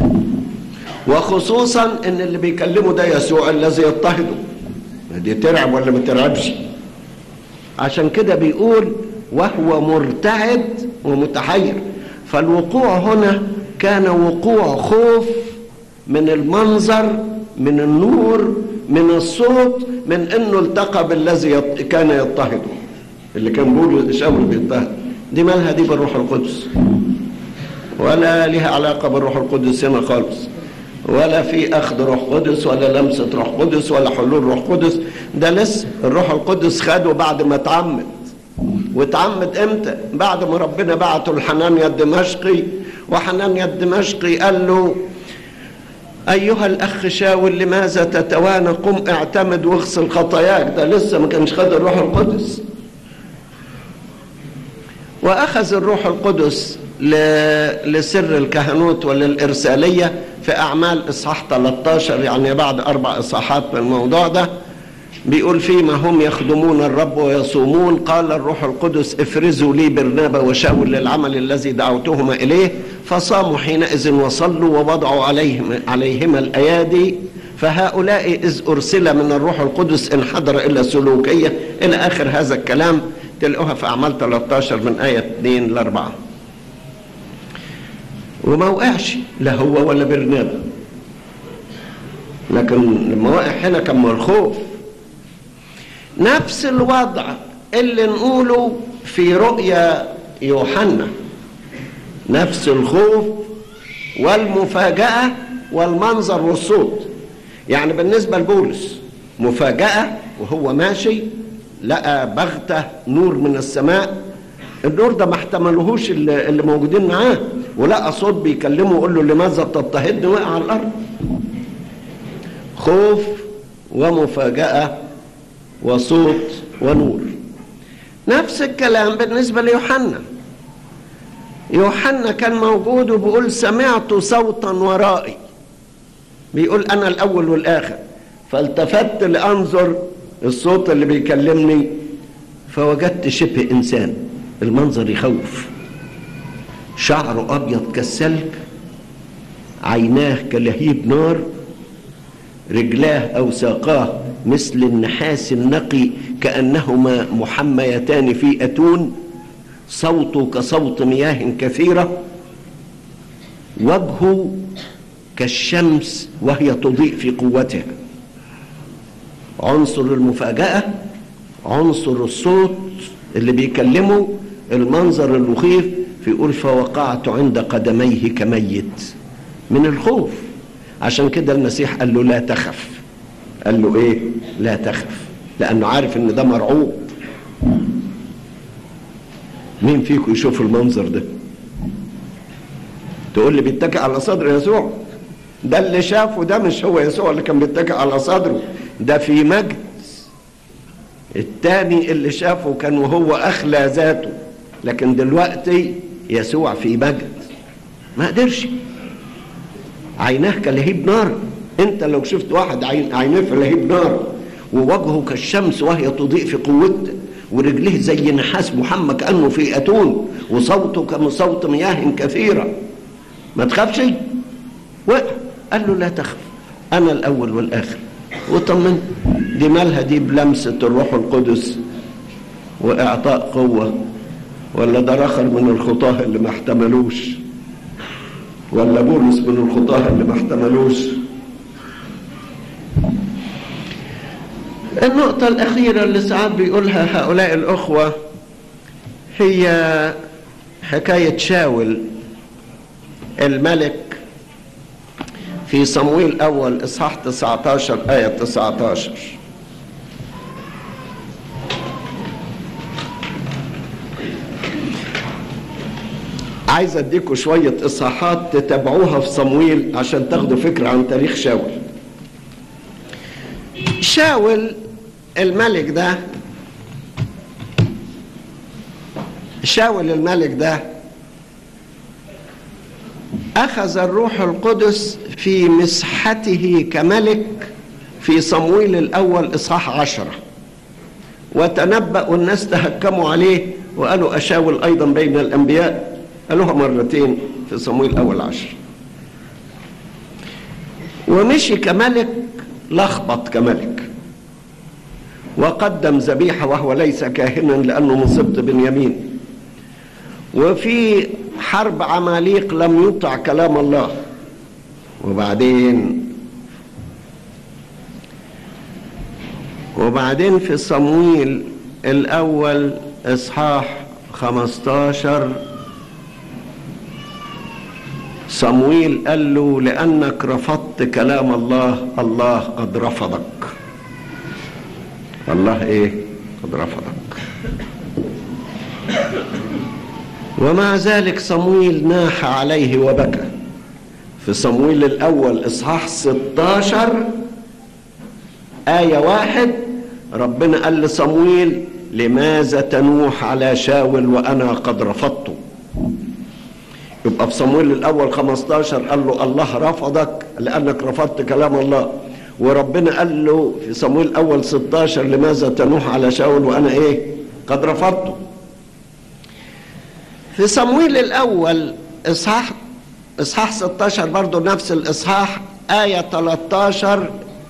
وخصوصا ان اللي بيكلمه ده يسوع الذي يضطهده دي ترعب ولا ما ترعبش عشان كده بيقول وهو مرتعد ومتحير فالوقوع هنا كان وقوع خوف من المنظر من النور من الصوت من انه التقى بالذي كان يضطهده اللي كان بيقول شاول بيضطهد دي مالها دي بالروح القدس ولا لها علاقة بالروح القدس هنا خالص ولا في اخذ روح قدس ولا لمسة روح قدس ولا حلول روح قدس ده لسه الروح القدس خده بعد ما اتعمد واتعمد امتى بعد ما ربنا بعته لحنانيا الدمشقي وحنانيا الدمشقي قال له ايها الاخ شاول لماذا تتوانى قم اعتمد واغسل خطاياك ده لسه ما كانش خد الروح القدس واخذ الروح القدس لسر الكهنوت وللإرسالية في أعمال إصحاح 13 يعني بعد أربع إصحاحات من الموضوع ده بيقول فيما هم يخدمون الرب ويصومون قال الروح القدس افرزوا لي برنابا وشاول للعمل الذي دعوتهما إليه فصاموا حينئذ وصلوا ووضعوا عليهم عليهما الأيادي فهؤلاء إذ أرسل من الروح القدس انحدر إلى سلوكية إلى آخر هذا الكلام تلقوها في أعمال 13 من آية 2 ل 4 وما وقعش لا هو ولا برنابا لكن لما وقع هنا كان من الخوف نفس الوضع اللي نقوله في رؤيا يوحنا نفس الخوف والمفاجأة والمنظر والصوت يعني بالنسبة لبولس مفاجأة وهو ماشي لقى بغتة نور من السماء النور ده ما احتملهوش اللي, اللي موجودين معاه ولقى صوت بيكلمه ويقول له لماذا تضطهدني وقع على الارض خوف ومفاجأة وصوت ونور نفس الكلام بالنسبة ليوحنا يوحنا كان موجود وبيقول سمعت صوتا ورائي بيقول أنا الأول والآخر فالتفت لأنظر الصوت اللي بيكلمني فوجدت شبه إنسان المنظر يخوف شعره أبيض كالسلك عيناه كلهيب نار رجلاه أو ساقاه مثل النحاس النقي كأنهما محميتان في أتون صوته كصوت مياه كثيرة وجهه كالشمس وهي تضيء في قوتها عنصر المفاجأة عنصر الصوت اللي بيكلمه المنظر المخيف فيقول فوقعت عند قدميه كميت من الخوف عشان كده المسيح قال له لا تخف قال له ايه لا تخف لانه عارف ان ده مرعوب مين فيكم يشوف المنظر ده تقول لي بيتكئ على صدر يسوع ده اللي شافه ده مش هو يسوع اللي كان بيتكئ على صدره ده في مجد التاني اللي شافه كان وهو أخلى ذاته لكن دلوقتي يسوع في مجد ما قدرش عيناه كلهيب نار انت لو شفت واحد عين عينيه في لهيب نار ووجهه كالشمس وهي تضيء في قوته ورجليه زي نحاس محمى كانه في اتون وصوته كصوت مياه كثيره ما تخافش وقع قال له لا تخف انا الاول والاخر وطمن دي مالها دي بلمسه الروح القدس واعطاء قوه ولا ده رخر من الخطاه اللي ما احتملوش ولا بولس من الخطاه اللي ما احتملوش النقطة الأخيرة اللي ساعات بيقولها هؤلاء الأخوة هي حكاية شاول الملك في صمويل أول إصحاح 19 آية 19 عايز اديكم شوية إصحاحات تتابعوها في صمويل عشان تاخدوا فكرة عن تاريخ شاول شاول الملك ده شاول الملك ده أخذ الروح القدس في مسحته كملك في صمويل الأول إصحاح عشرة وتنبأ والناس تهكموا عليه وقالوا أشاول أيضا بين الأنبياء قالوها مرتين في صمويل الأول عشر ومشي كملك لخبط كملك وقدم ذبيحة وهو ليس كاهنا لأنه من سبط بنيامين وفي حرب عماليق لم يطع كلام الله وبعدين وبعدين في صمويل الأول إصحاح 15 صمويل قال له لأنك رفضت كلام الله الله قد رفضك الله ايه قد رفضك ومع ذلك صمويل ناح عليه وبكى في صمويل الأول إصحاح 16 آية واحد ربنا قال لصمويل لماذا تنوح على شاول وأنا قد رفضته يبقى في صمويل الأول 15 قال له الله رفضك لأنك رفضت كلام الله وربنا قال له في صمويل الأول 16 لماذا تنوح على شاول وأنا إيه قد رفضته في صمويل الأول إصحاح إصحاح 16 برضه نفس الإصحاح آية 13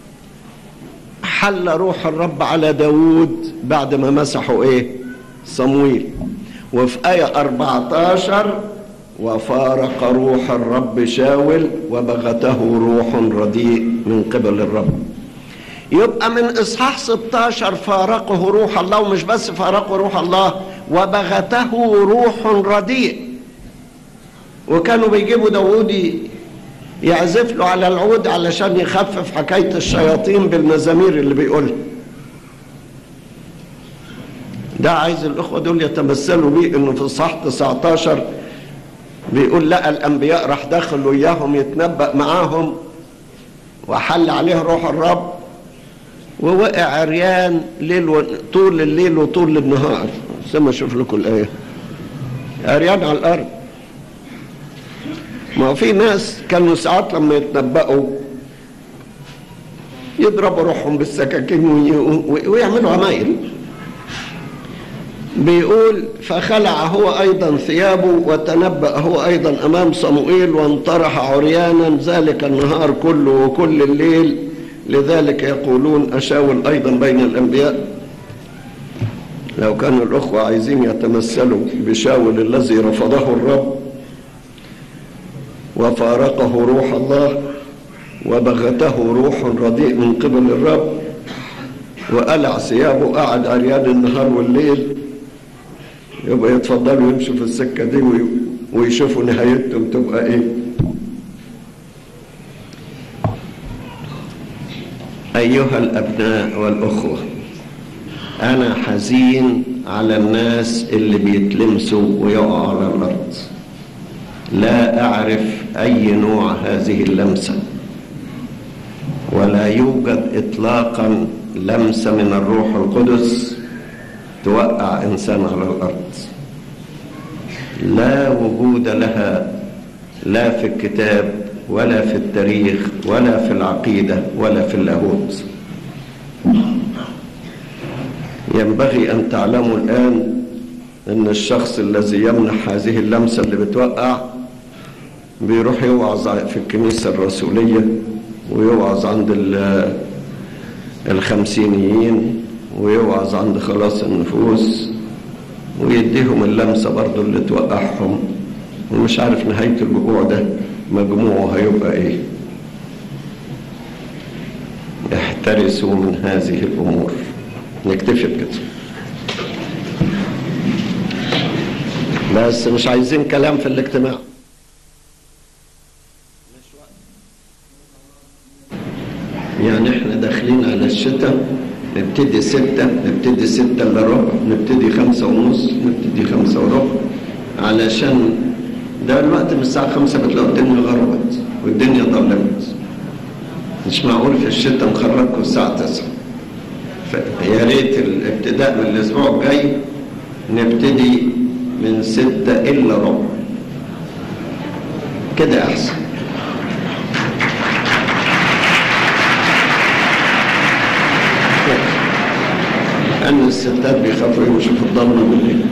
حل روح الرب على داود بعد ما مسحوا إيه صمويل وفي آية 14 وفارق روح الرب شاول وبغته روح رديء من قبل الرب يبقى من إصحاح 16 فارقه روح الله ومش بس فارقه روح الله وبغته روح رديء وكانوا بيجيبوا داوود يعزف له على العود علشان يخفف حكاية الشياطين بالمزامير اللي بيقولها ده عايز الأخوة دول يتمثلوا بيه إنه في صح 19 بيقول لقى الأنبياء راح دخل وياهم يتنبأ معاهم وحل عليه روح الرب ووقع عريان ليل و... طول الليل وطول النهار سما اشوف لكم الايه عريان على الارض ما هو في ناس كانوا ساعات لما يتنبأوا يضربوا روحهم بالسكاكين وي... ويعملوا عمايل بيقول فخلع هو ايضا ثيابه وتنبأ هو ايضا امام صموئيل وانطرح عريانا ذلك النهار كله وكل الليل لذلك يقولون أشاول أيضا بين الأنبياء لو كان الأخوة عايزين يتمثلوا بشاول الذي رفضه الرب وفارقه روح الله وبغته روح رديء من قبل الرب وقلع ثيابه قعد عريان النهار والليل يبقى يتفضلوا يمشوا في السكة دي ويشوفوا نهايتهم تبقى ايه أيها الأبناء والأخوة أنا حزين على الناس اللي بيتلمسوا ويقعوا على الأرض لا أعرف أي نوع هذه اللمسة ولا يوجد إطلاقا لمسة من الروح القدس توقع إنسان على الأرض لا وجود لها لا في الكتاب ولا في التاريخ ولا في العقيدة ولا في اللاهوت ينبغي أن تعلموا الآن أن الشخص الذي يمنح هذه اللمسة اللي بتوقع بيروح يوعظ في الكنيسة الرسولية ويوعظ عند الخمسينيين ويوعظ عند خلاص النفوس ويديهم اللمسة برضو اللي توقعهم ومش عارف نهاية الوقوع ده مجموعه هيبقى ايه احترسوا من هذه الامور نكتفي بكده بس مش عايزين كلام في الاجتماع يعني احنا داخلين على الشتاء نبتدي ستة نبتدي ستة الا ربع نبتدي خمسة ونص نبتدي خمسة وربع علشان ده الوقت من الساعة خمسة بتلاقوا الدنيا غربت والدنيا ظلمت مش معقول في الشتاء نخرجكم الساعة تسعة يا ريت الابتداء من الأسبوع الجاي نبتدي من ستة إلا ربع كده أحسن أن الستات بيخافوا يمشوا في الضلمة بالليل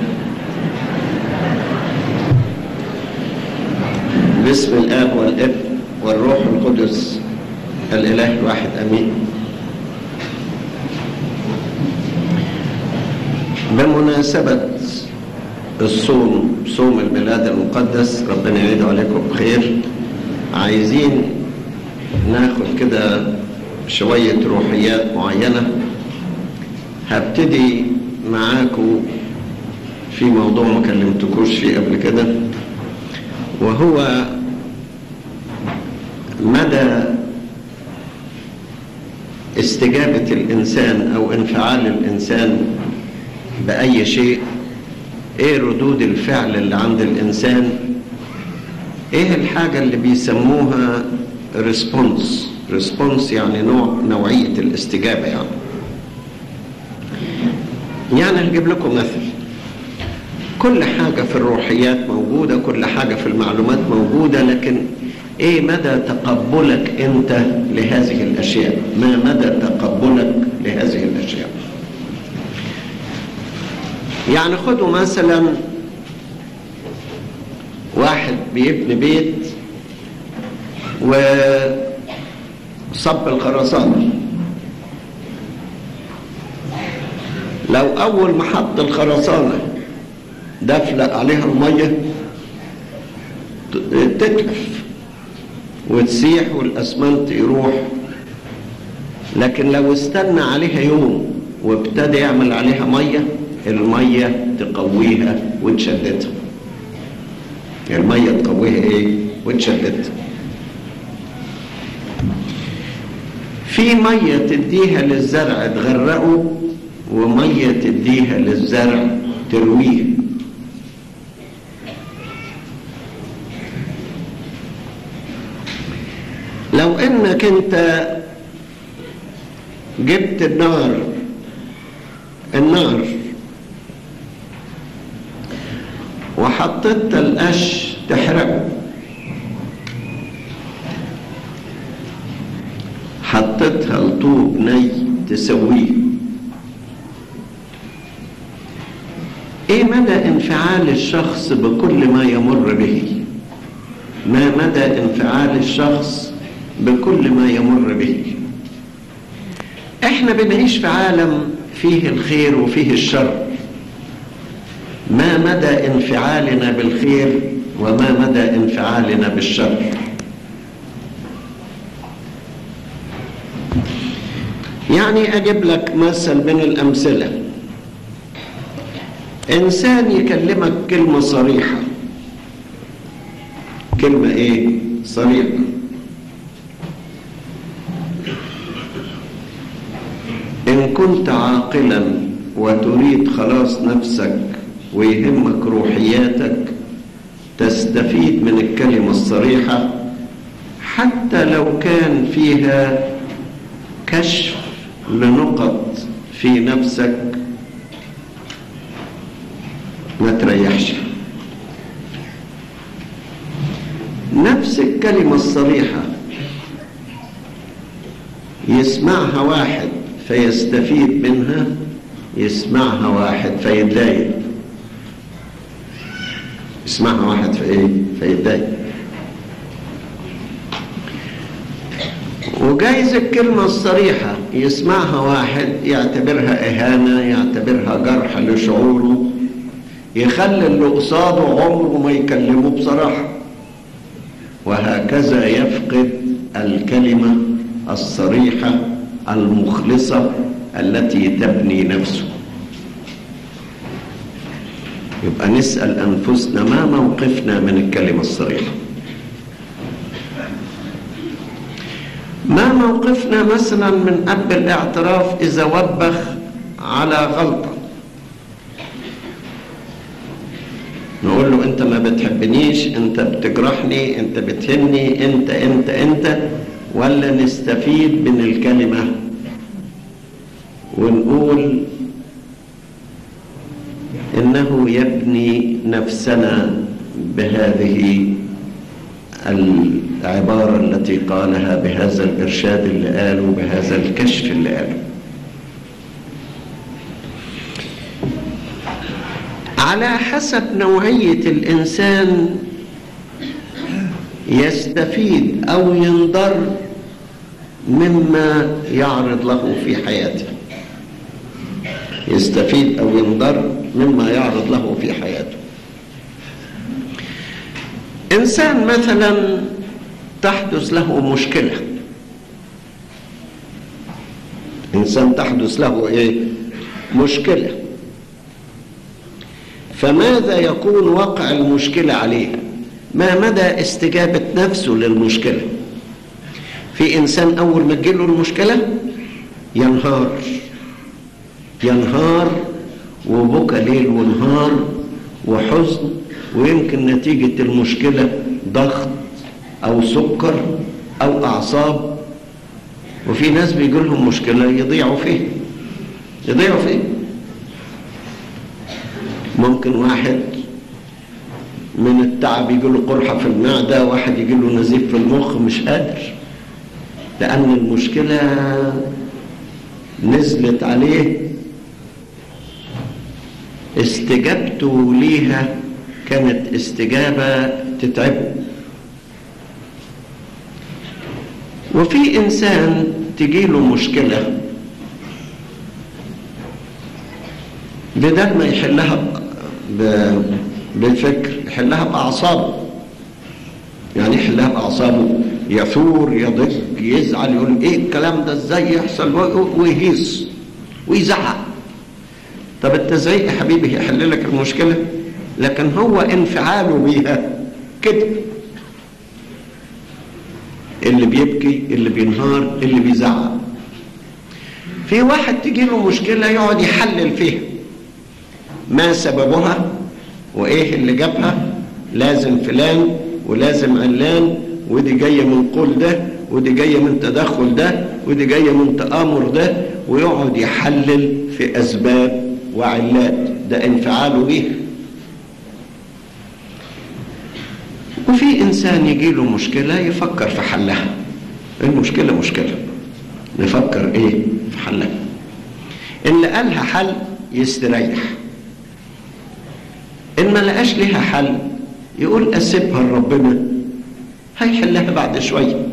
باسم الآب والابن والروح القدس الإله الواحد أمين بمناسبة الصوم صوم الميلاد المقدس ربنا يعيد عليكم بخير عايزين ناخد كده شوية روحيات معينة هبتدي معاكم في موضوع ما كلمتكوش فيه قبل كده وهو مدى استجابة الإنسان أو انفعال الإنسان بأي شيء إيه ردود الفعل اللي عند الإنسان إيه الحاجة اللي بيسموها ريسبونس ريسبونس يعني نوع نوعية الاستجابة يعني يعني هجيب لكم مثل كل حاجة في الروحيات موجودة كل حاجة في المعلومات موجودة لكن ايه مدى تقبلك انت لهذه الاشياء ما مدى تقبلك لهذه الاشياء يعني خدوا مثلا واحد بيبني بيت وصب الخرسانة لو اول ما حط الخرسانة دفلق عليها المية تتلف وتسيح والاسمنت يروح لكن لو استنى عليها يوم وابتدى يعمل عليها ميه الميه تقويها وتشددها الميه تقويها ايه وتشددها في ميه تديها للزرع تغرقه وميه تديها للزرع ترويه لو انك انت جبت النار النار وحطيت القش تحرقه حطيتها لطوب ني تسويه ايه مدى انفعال الشخص بكل ما يمر به ما مدى انفعال الشخص بكل ما يمر به احنا بنعيش في عالم فيه الخير وفيه الشر ما مدى انفعالنا بالخير وما مدى انفعالنا بالشر يعني اجيب لك مثل من الامثله انسان يكلمك كلمه صريحه كلمه ايه صريحه إن كنت عاقلا وتريد خلاص نفسك ويهمك روحياتك تستفيد من الكلمة الصريحة حتى لو كان فيها كشف لنقط في نفسك ما تريحش نفس الكلمة الصريحة يسمعها واحد فيستفيد منها يسمعها واحد فيتضايق يسمعها واحد في ايه فيتضايق وجايز الكلمة الصريحة يسمعها واحد يعتبرها إهانة يعتبرها جرح لشعوره يخلي اللي قصاده عمره ما يكلمه بصراحة وهكذا يفقد الكلمة الصريحة المخلصة التي تبني نفسه يبقى نسأل أنفسنا ما موقفنا من الكلمة الصريحة ما موقفنا مثلا من أب الاعتراف إذا وبخ على غلطة نقول له أنت ما بتحبنيش أنت بتجرحني أنت بتهني أنت أنت أنت ولا نستفيد من الكلمة ونقول إنه يبني نفسنا بهذه العبارة التي قالها بهذا الإرشاد اللي قاله بهذا الكشف اللي قاله على حسب نوعية الإنسان يستفيد أو ينضر مما يعرض له في حياته يستفيد أو ينضر مما يعرض له في حياته إنسان مثلا تحدث له مشكلة إنسان تحدث له إيه؟ مشكلة فماذا يكون وقع المشكلة عليه ما مدى استجابة نفسه للمشكلة في إنسان أول ما تجيله المشكلة ينهار ينهار وبكى ليل ونهار وحزن ويمكن نتيجة المشكلة ضغط أو سكر أو أعصاب وفي ناس بيجي لهم مشكلة يضيعوا فيه يضيعوا فيه ممكن واحد من التعب يجي له قرحة في المعدة واحد يجي له نزيف في المخ مش قادر لأن المشكلة نزلت عليه استجابته ليها كانت استجابة تتعبه وفي إنسان تجيله مشكلة بدل ما يحلها بالفكر يحلها بأعصابه يعني يحلها بأعصابه يثور يضج يزعل يقول ايه الكلام ده ازاي يحصل ويهيص ويزعق طب التزعيق يا حبيبي يحل لك المشكله لكن هو انفعاله بيها كده اللي بيبكي اللي بينهار اللي بيزعق في واحد تجي له مشكله يقعد يحلل فيها ما سببها وايه اللي جابها لازم فلان ولازم علان ودي جايه من قول ده ودي جايه من تدخل ده ودي جايه من تآمر ده ويقعد يحلل في اسباب وعلات ده انفعاله بيها وفي انسان يجي له مشكله يفكر في حلها المشكله مشكله نفكر ايه في حلها ان لقى لها حل يستريح ان ما لقاش لها حل يقول اسيبها لربنا هيحلها بعد شويه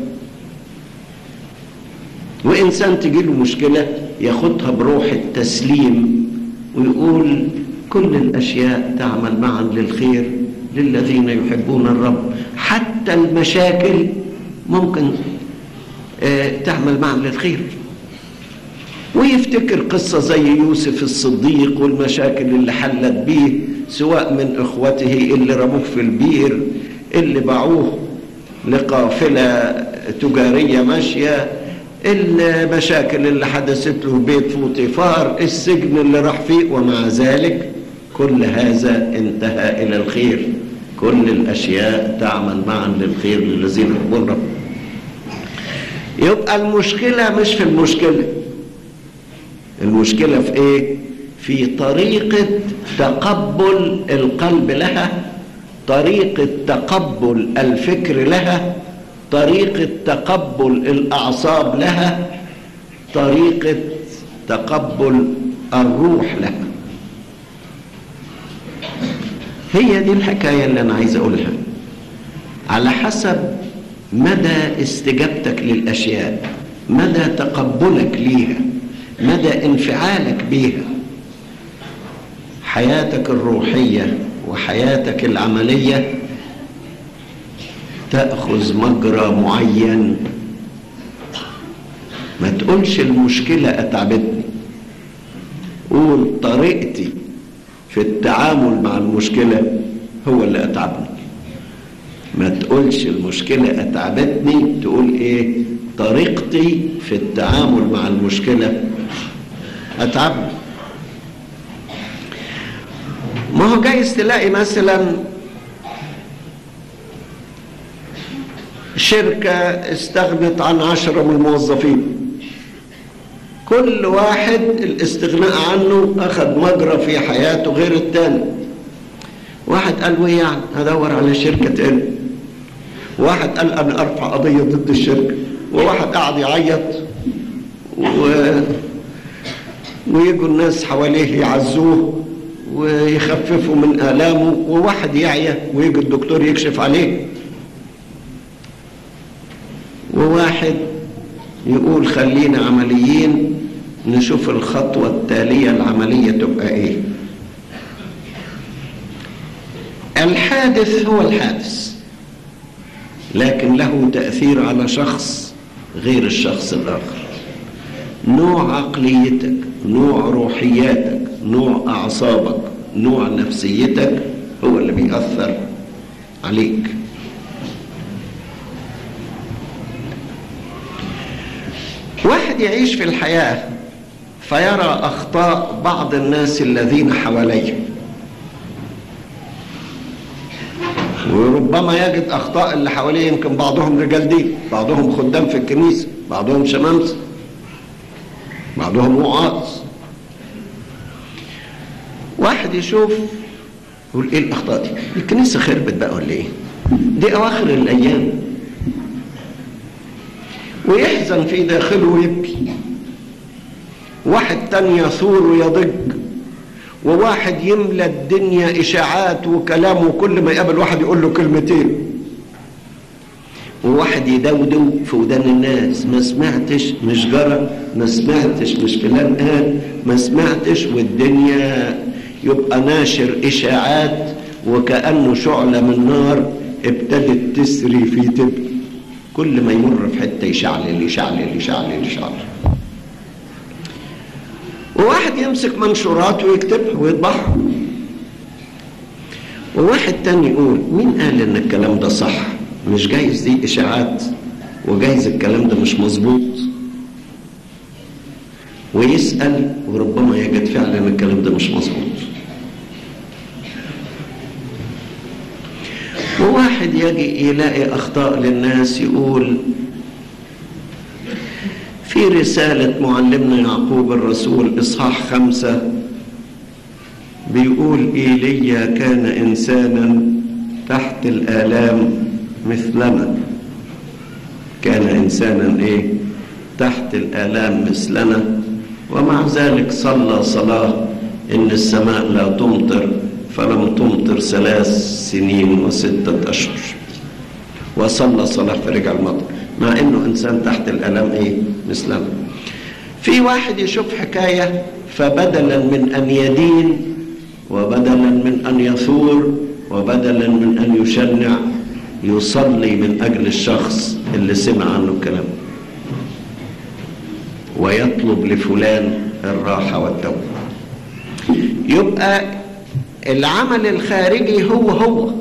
وانسان تجي له مشكله ياخدها بروح التسليم ويقول كل الاشياء تعمل معا للخير للذين يحبون الرب حتى المشاكل ممكن تعمل معا للخير ويفتكر قصة زي يوسف الصديق والمشاكل اللي حلت بيه سواء من إخوته اللي رموه في البير اللي باعوه لقافلة تجارية ماشية المشاكل اللي حدثت له بيت فوطيفار السجن اللي راح فيه ومع ذلك كل هذا انتهى إلى الخير كل الأشياء تعمل معا للخير للذين يحبون رب يبقى المشكلة مش في المشكلة المشكلة في ايه في طريقة تقبل القلب لها طريقة تقبل الفكر لها طريقة تقبل الأعصاب لها طريقة تقبل الروح لها هي دي الحكاية اللي أنا عايز أقولها على حسب مدى استجابتك للأشياء مدى تقبلك ليها مدى انفعالك بيها حياتك الروحية وحياتك العملية تأخذ مجرى معين ما تقولش المشكلة أتعبتني قول طريقتي في التعامل مع المشكلة هو اللي أتعبني ما تقولش المشكلة أتعبتني تقول إيه طريقتي في التعامل مع المشكلة أتعبني ما هو جايز تلاقي مثلا شركة استغنت عن عشرة من الموظفين كل واحد الاستغناء عنه أخذ مجرى في حياته غير التاني واحد قال ويه يعني هدور على شركة تاني واحد قال أنا أرفع قضية ضد الشركة وواحد قاعد يعيط و... ويجوا الناس حواليه يعزوه ويخففوا من آلامه وواحد يعيا ويجي الدكتور يكشف عليه وواحد يقول خلينا عمليين نشوف الخطوة التالية العملية تبقى ايه الحادث هو الحادث لكن له تأثير على شخص غير الشخص الآخر نوع عقليتك نوع روحياتك نوع أعصابك نوع نفسيتك هو اللي بيأثر عليك واحد يعيش في الحياة فيرى أخطاء بعض الناس الذين حواليه وربما يجد أخطاء اللي حواليه يمكن بعضهم رجال دين بعضهم خدام في الكنيسة بعضهم شمامسة بعضهم وعاظ واحد يشوف يقول ايه الاخطاء دي الكنيسه خربت بقى ولا ايه دي اواخر الايام ويحزن في داخله ويبكي واحد تاني يثور ويضج وواحد يملى الدنيا اشاعات وكلام وكل ما يقابل واحد يقول له كلمتين وواحد يدودو في ودان الناس ما سمعتش مش جرى ما سمعتش مش فلان قال ما سمعتش والدنيا يبقى ناشر اشاعات وكانه شعله من نار ابتدت تسري في تبقى كل ما يمر في حته يشعلل يشعلل يشعلل يشعلل وواحد يمسك منشورات ويكتبها ويطبعها وواحد تاني يقول مين قال ان الكلام ده صح مش جايز دي اشاعات وجايز الكلام ده مش مظبوط ويسأل وربما يجد فعلا الكلام ده مش مظبوط وواحد يجي يلاقي أخطاء للناس يقول في رسالة معلمنا يعقوب الرسول إصحاح خمسة بيقول إيليا كان إنسانا تحت الآلام مثلنا كان إنسانا إيه تحت الآلام مثلنا ومع ذلك صلى صلاة إن السماء لا تمطر فلم تمطر ثلاث سنين وستة أشهر وصلى صلاة فرجع المطر مع إنه إنسان تحت الآلام إيه مثلنا في واحد يشوف حكاية فبدلا من أن يدين وبدلا من أن يثور وبدلا من أن يشنع يصلي من أجل الشخص اللي سمع عنه الكلام ويطلب لفلان الراحة والتوبة يبقى العمل الخارجي هو هو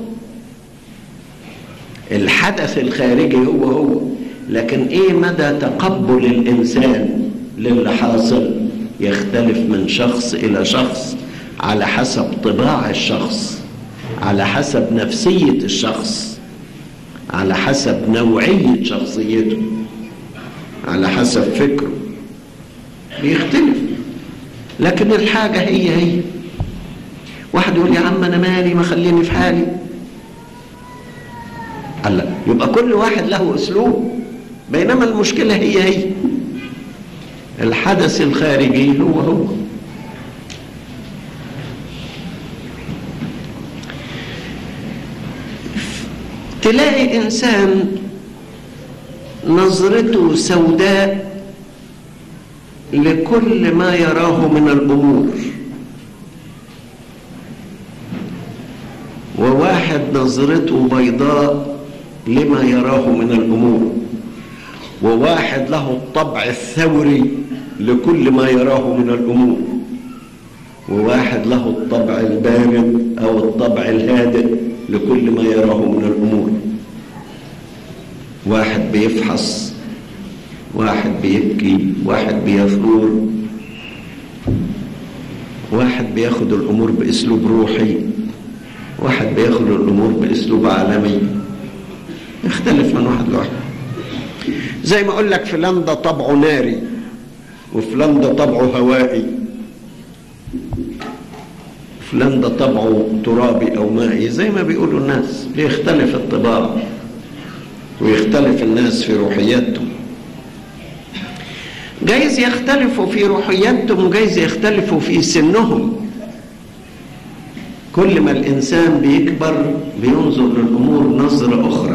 الحدث الخارجي هو هو لكن ايه مدى تقبل الانسان للي حاصل يختلف من شخص الى شخص على حسب طباع الشخص على حسب نفسية الشخص على حسب نوعية شخصيته على حسب فكره بيختلف لكن الحاجة هي هي واحد يقول يا عم أنا مالي ما خليني في حالي قال لا يبقى كل واحد له أسلوب بينما المشكلة هي هي الحدث الخارجي هو هو تلاقي إنسان نظرته سوداء لكل ما يراه من الأمور وواحد نظرته بيضاء لما يراه من الأمور وواحد له الطبع الثوري لكل ما يراه من الأمور وواحد له الطبع البارد أو الطبع الهادئ لكل ما يراه من الأمور واحد بيفحص واحد بيبكي واحد بيثور واحد بياخد الأمور بأسلوب روحي واحد بياخد الأمور بأسلوب عالمي يختلف من واحد لواحد زي ما أقول لك فلان ده طبعه ناري وفلان ده طبعه هوائي فلان ده طبعه ترابي أو مائي زي ما بيقولوا الناس بيختلف الطباع ويختلف الناس في روحياتهم جايز يختلفوا في روحياتهم وجايز يختلفوا في سنهم كل ما الإنسان بيكبر بينظر للأمور نظرة أخرى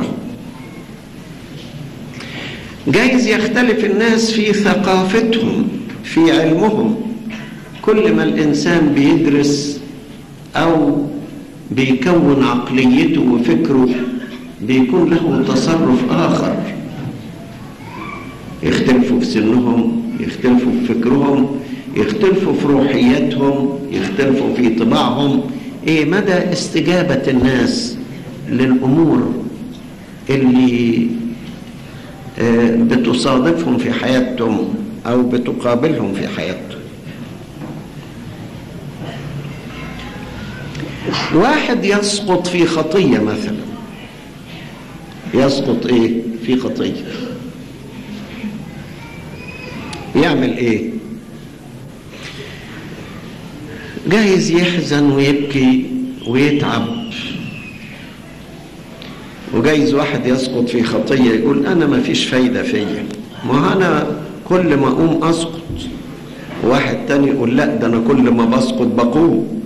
جايز يختلف الناس في ثقافتهم في علمهم كل ما الإنسان بيدرس أو بيكون عقليته وفكره بيكون له تصرف آخر يختلفوا في سنهم يختلفوا في فكرهم يختلفوا في روحياتهم يختلفوا في طباعهم ايه مدى استجابة الناس للأمور اللي آه بتصادفهم في حياتهم أو بتقابلهم في حياتهم واحد يسقط في خطية مثلا يسقط ايه في خطية يعمل ايه جايز يحزن ويبكي ويتعب وجايز واحد يسقط في خطية يقول أنا ما فيش فايدة فيا ما أنا كل ما أقوم أسقط واحد تاني يقول لا ده أنا كل ما بسقط بقوم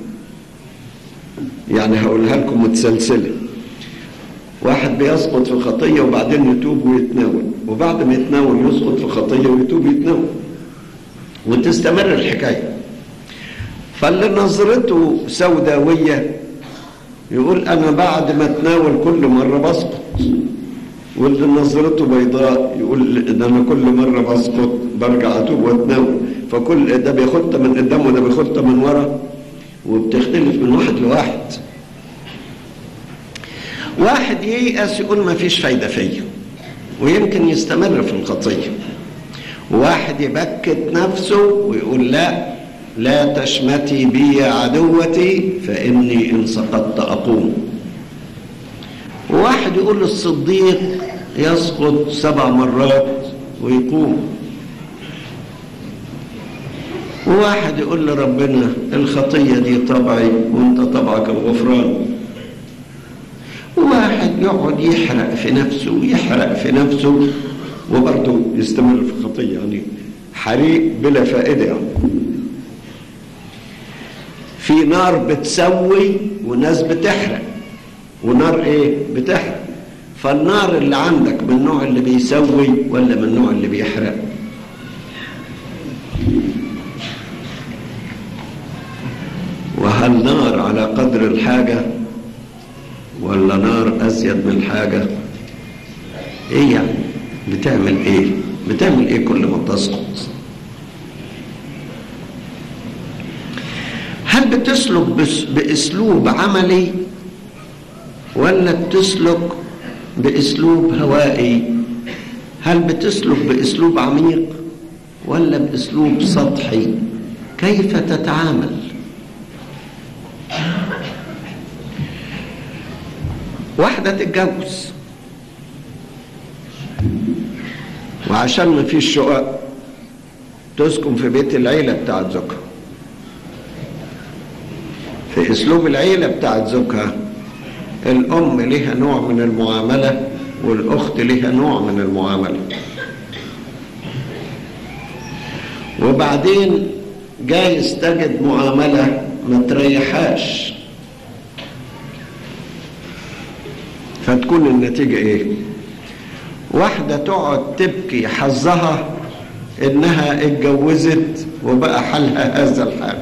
يعني هقولها لكم متسلسلة واحد بيسقط في خطية وبعدين يتوب ويتناول وبعد ما يتناول يسقط في خطية ويتوب ويتناول وتستمر الحكاية فاللي نظرته سوداوية يقول أنا بعد ما اتناول كل مرة بسقط واللي نظرته بيضاء يقول ده أنا كل مرة بسقط برجع أتوب واتناول فكل ده بياخدها من قدام وده بياخدها من ورا وبتختلف من واحد لواحد واحد ييأس يقول ما فيش فايدة فيا ويمكن يستمر في الخطية واحد يبكت نفسه ويقول لا لا تشمتي بي يا عدوتي فإني إن سقطت أقوم وواحد يقول الصديق يسقط سبع مرات ويقوم وواحد يقول لربنا الخطية دي طبعي وانت طبعك الغفران وواحد يقعد يحرق في نفسه ويحرق في نفسه وبرضه يستمر في الخطية يعني حريق بلا فائدة يعني. في نار بتسوي وناس بتحرق ونار ايه بتحرق فالنار اللي عندك من النوع اللي بيسوي ولا من النوع اللي بيحرق وهل نار على قدر الحاجة ولا نار أزيد من الحاجة ايه يعني بتعمل ايه بتعمل ايه كل ما تسقط هل بتسلك باسلوب عملي ولا بتسلك باسلوب هوائي هل بتسلك باسلوب عميق ولا باسلوب سطحي كيف تتعامل واحدة تتجوز وعشان ما فيش شقق تسكن في بيت العيلة بتاعت زوجها في اسلوب العيلة بتاعت زوجها الام لها نوع من المعاملة والاخت لها نوع من المعاملة وبعدين جايز تجد معاملة ما تريحهاش فتكون النتيجة ايه واحدة تقعد تبكي حظها انها اتجوزت وبقى حالها هذا الحال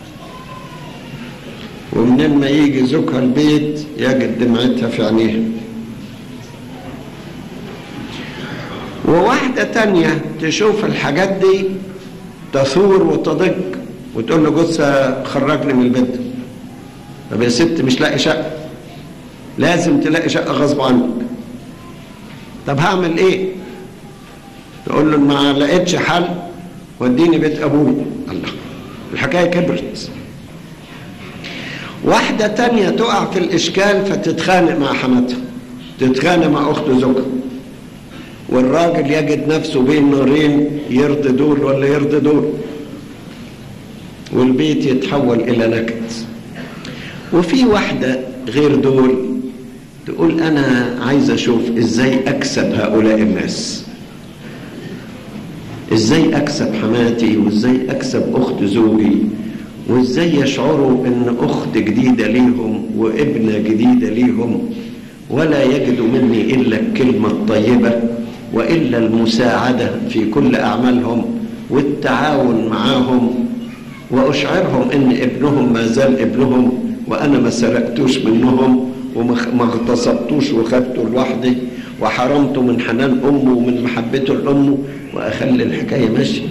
ومنين ما يجي زوجها البيت يجد دمعتها في عينيها وواحدة تانية تشوف الحاجات دي تثور وتضج وتقول له جوزها خرجني من البيت طب يا ست مش لاقي شقة لازم تلاقي شقة غصب عنك طب هعمل ايه تقول له ما لقيتش حل وديني بيت ابوي الله الحكاية كبرت واحدة تانية تقع في الإشكال فتتخانق مع حماتها تتخانق مع أخت زوجها والراجل يجد نفسه بين نارين يرضي دول ولا يرضي دول والبيت يتحول إلى نكد وفي واحدة غير دول تقول أنا عايز أشوف إزاي أكسب هؤلاء الناس إزاي أكسب حماتي وإزاي أكسب أخت زوجي وإزاي يشعروا إن أخت جديدة ليهم وابنة جديدة ليهم ولا يجدوا مني إلا الكلمة الطيبة وإلا المساعدة في كل أعمالهم والتعاون معهم وأشعرهم إن ابنهم ما زال ابنهم وأنا ما سرقتوش منهم وما اغتصبتوش وخدته لوحدي وحرمته من حنان أمه ومن محبته لأمه وأخلي الحكاية ماشية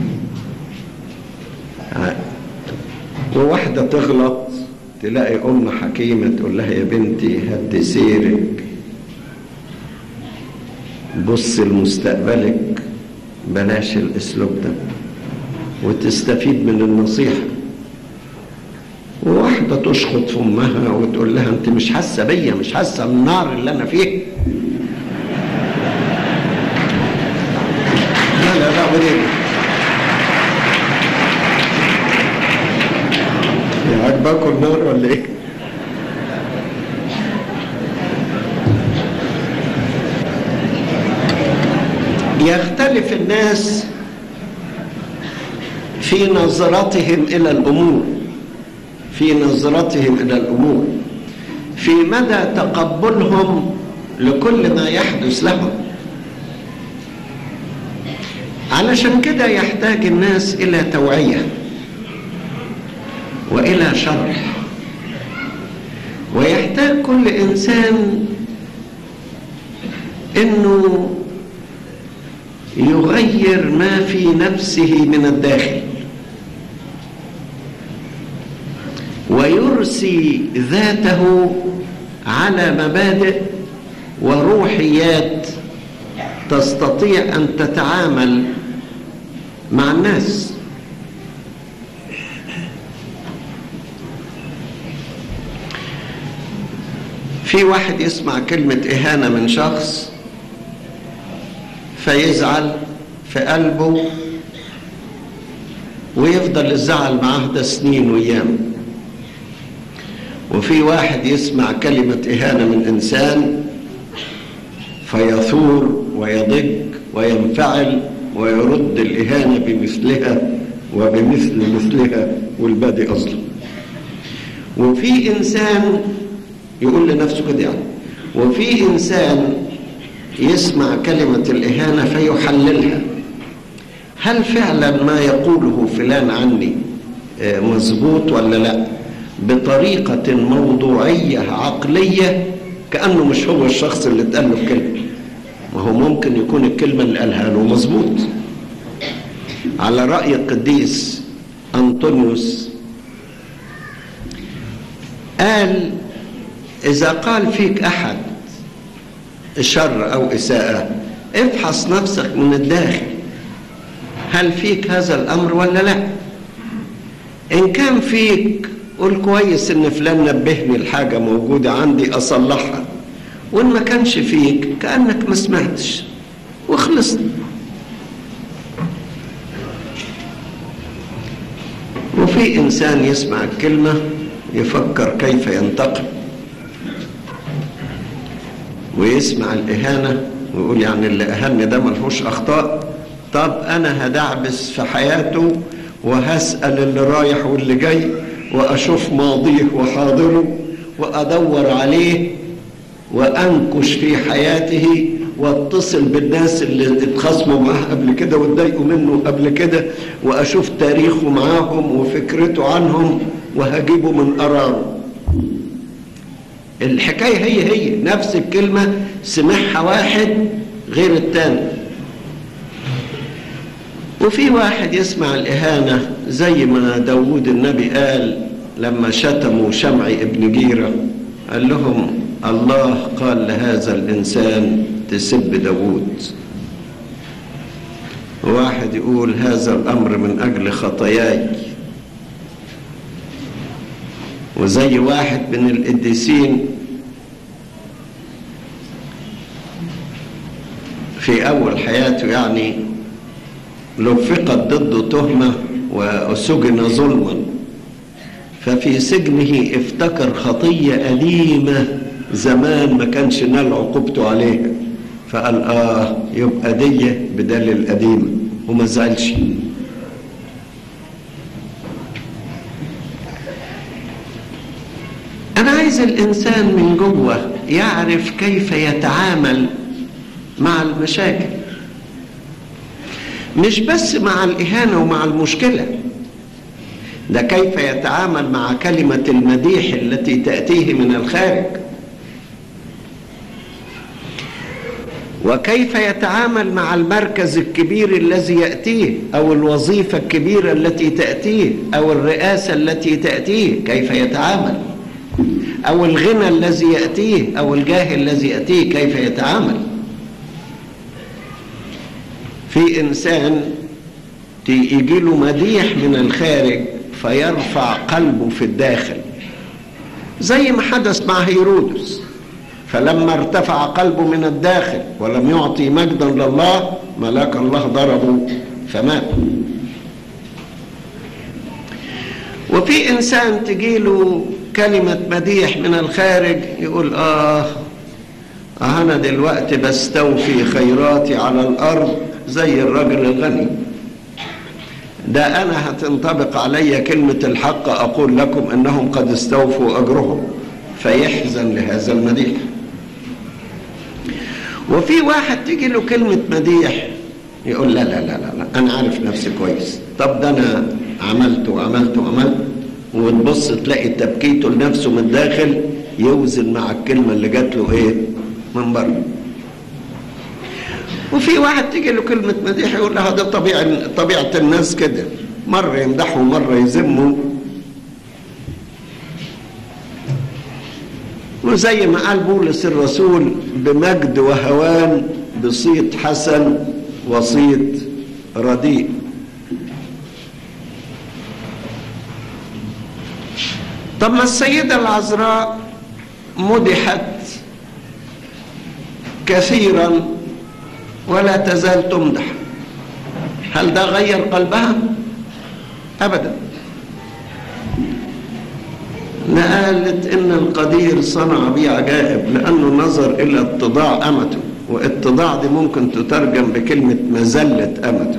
وواحدة تغلط تلاقي أم حكيمة تقول لها يا بنتي هدي سيرك بص لمستقبلك بلاش الاسلوب ده وتستفيد من النصيحة وواحدة تشخط في أمها وتقول لها أنت مش حاسة بيا مش حاسة بالنار اللي أنا فيه لا لا لا ودي يا عجباكم النار ولا إيه؟ يختلف الناس في نظرتهم الى الامور في نظرتهم الى الامور في مدى تقبلهم لكل ما يحدث لهم علشان كده يحتاج الناس الى توعيه والى شرح ويحتاج كل انسان انه يغير ما في نفسه من الداخل ويرسي ذاته على مبادئ وروحيات تستطيع ان تتعامل مع الناس في واحد يسمع كلمه اهانه من شخص فيزعل في قلبه ويفضل الزعل معاه ده سنين وايام وفي واحد يسمع كلمة إهانة من إنسان فيثور ويضج وينفعل ويرد الإهانة بمثلها وبمثل مثلها والبادئ أصلا وفي إنسان يقول لنفسه كده يعني وفي إنسان يسمع كلمة الإهانة فيحللها هل فعلا ما يقوله فلان عني مظبوط ولا لا بطريقة موضوعية عقلية كأنه مش هو الشخص اللي اتقال له الكلمة ما هو ممكن يكون الكلمة اللي قالها له مظبوط على رأي القديس أنطونيوس قال إذا قال فيك أحد شر أو إساءة افحص نفسك من الداخل هل فيك هذا الأمر ولا لا إن كان فيك قول كويس إن فلان نبهني الحاجة موجودة عندي أصلحها وإن ما كانش فيك كأنك ما سمعتش وخلصت وفي إنسان يسمع الكلمة يفكر كيف ينتقم ويسمع الإهانة ويقول يعني اللي أهني ده ملهوش أخطاء طب أنا هدعبس في حياته وهسأل اللي رايح واللي جاي وأشوف ماضيه وحاضره وأدور عليه وأنكش في حياته واتصل بالناس اللي اتخاصموا معاه قبل كده واتضايقوا منه قبل كده واشوف تاريخه معاهم وفكرته عنهم وهجيبه من قراره الحكايه هي هي نفس الكلمه سمعها واحد غير التاني وفي واحد يسمع الإهانة زي ما داود النبي قال لما شتموا شمع ابن جيرة قال لهم الله قال لهذا الإنسان تسب داود واحد يقول هذا الأمر من أجل خطاياي وزي واحد من القديسين في أول حياته يعني لفقت ضده تهمة وسجن ظلما ففي سجنه افتكر خطية أليمة زمان ما كانش نال عقوبته عليها فقال آه يبقى دي بدل القديمة وما زعلش أنا عايز الإنسان من جوه يعرف كيف يتعامل مع المشاكل مش بس مع الإهانة ومع المشكلة ده كيف يتعامل مع كلمة المديح التي تأتيه من الخارج وكيف يتعامل مع المركز الكبير الذي يأتيه أو الوظيفة الكبيرة التي تأتيه أو الرئاسة التي تأتيه كيف يتعامل أو الغنى الذي يأتيه أو الجاه الذي يأتيه كيف يتعامل في إنسان يجي له مديح من الخارج فيرفع قلبه في الداخل زي ما حدث مع هيرودس فلما ارتفع قلبه من الداخل ولم يعطي مجدا لله ملاك الله ضربه فمات وفي انسان تجيله كلمة مديح من الخارج يقول اه انا دلوقتي بستوفي خيراتي على الارض زي الرجل الغني ده انا هتنطبق علي كلمة الحق اقول لكم انهم قد استوفوا اجرهم فيحزن لهذا المديح وفي واحد تيجي له كلمة مديح يقول لا لا لا لا, لا أنا عارف نفسي كويس طب ده أنا عملت وعملت وعملت وتبص تلاقي تبكيته لنفسه من الداخل يوزن مع الكلمة اللي جات له إيه من بره وفي واحد تيجي له كلمة مديح يقول لها ده طبيعة طبيعة الناس كده مرة يمدحوا ومرة يذموا وزي ما قال بولس الرسول بمجد وهوان بصيت حسن وصيت رديء طب ما السيدة العذراء مدحت كثيرا ولا تزال تمدح هل ده غير قلبها ابدا قالت ان القدير صنع بي عجائب لانه نظر الى اتضاع امته واتضاع دي ممكن تترجم بكلمه مذله امته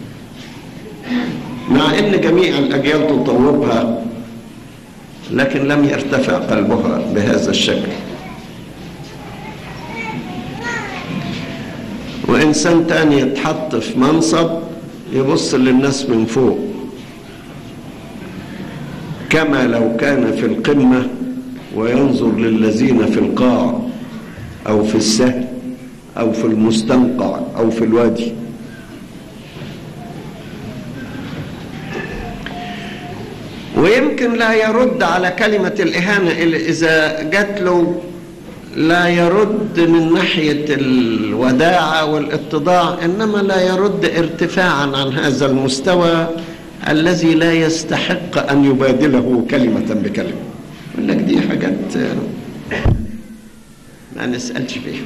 مع ان جميع الاجيال تطوبها لكن لم يرتفع قلبها بهذا الشكل وانسان تاني يتحط في منصب يبص للناس من فوق كما لو كان في القمة وينظر للذين في القاع أو في السهل أو في المستنقع أو في الوادي ويمكن لا يرد على كلمة الإهانة إذا جات له لا يرد من ناحية الوداعة والاتضاع إنما لا يرد ارتفاعا عن هذا المستوى الذي لا يستحق أن يبادله كلمة بكلمة يقول لك دي حاجات ما نسألش فيها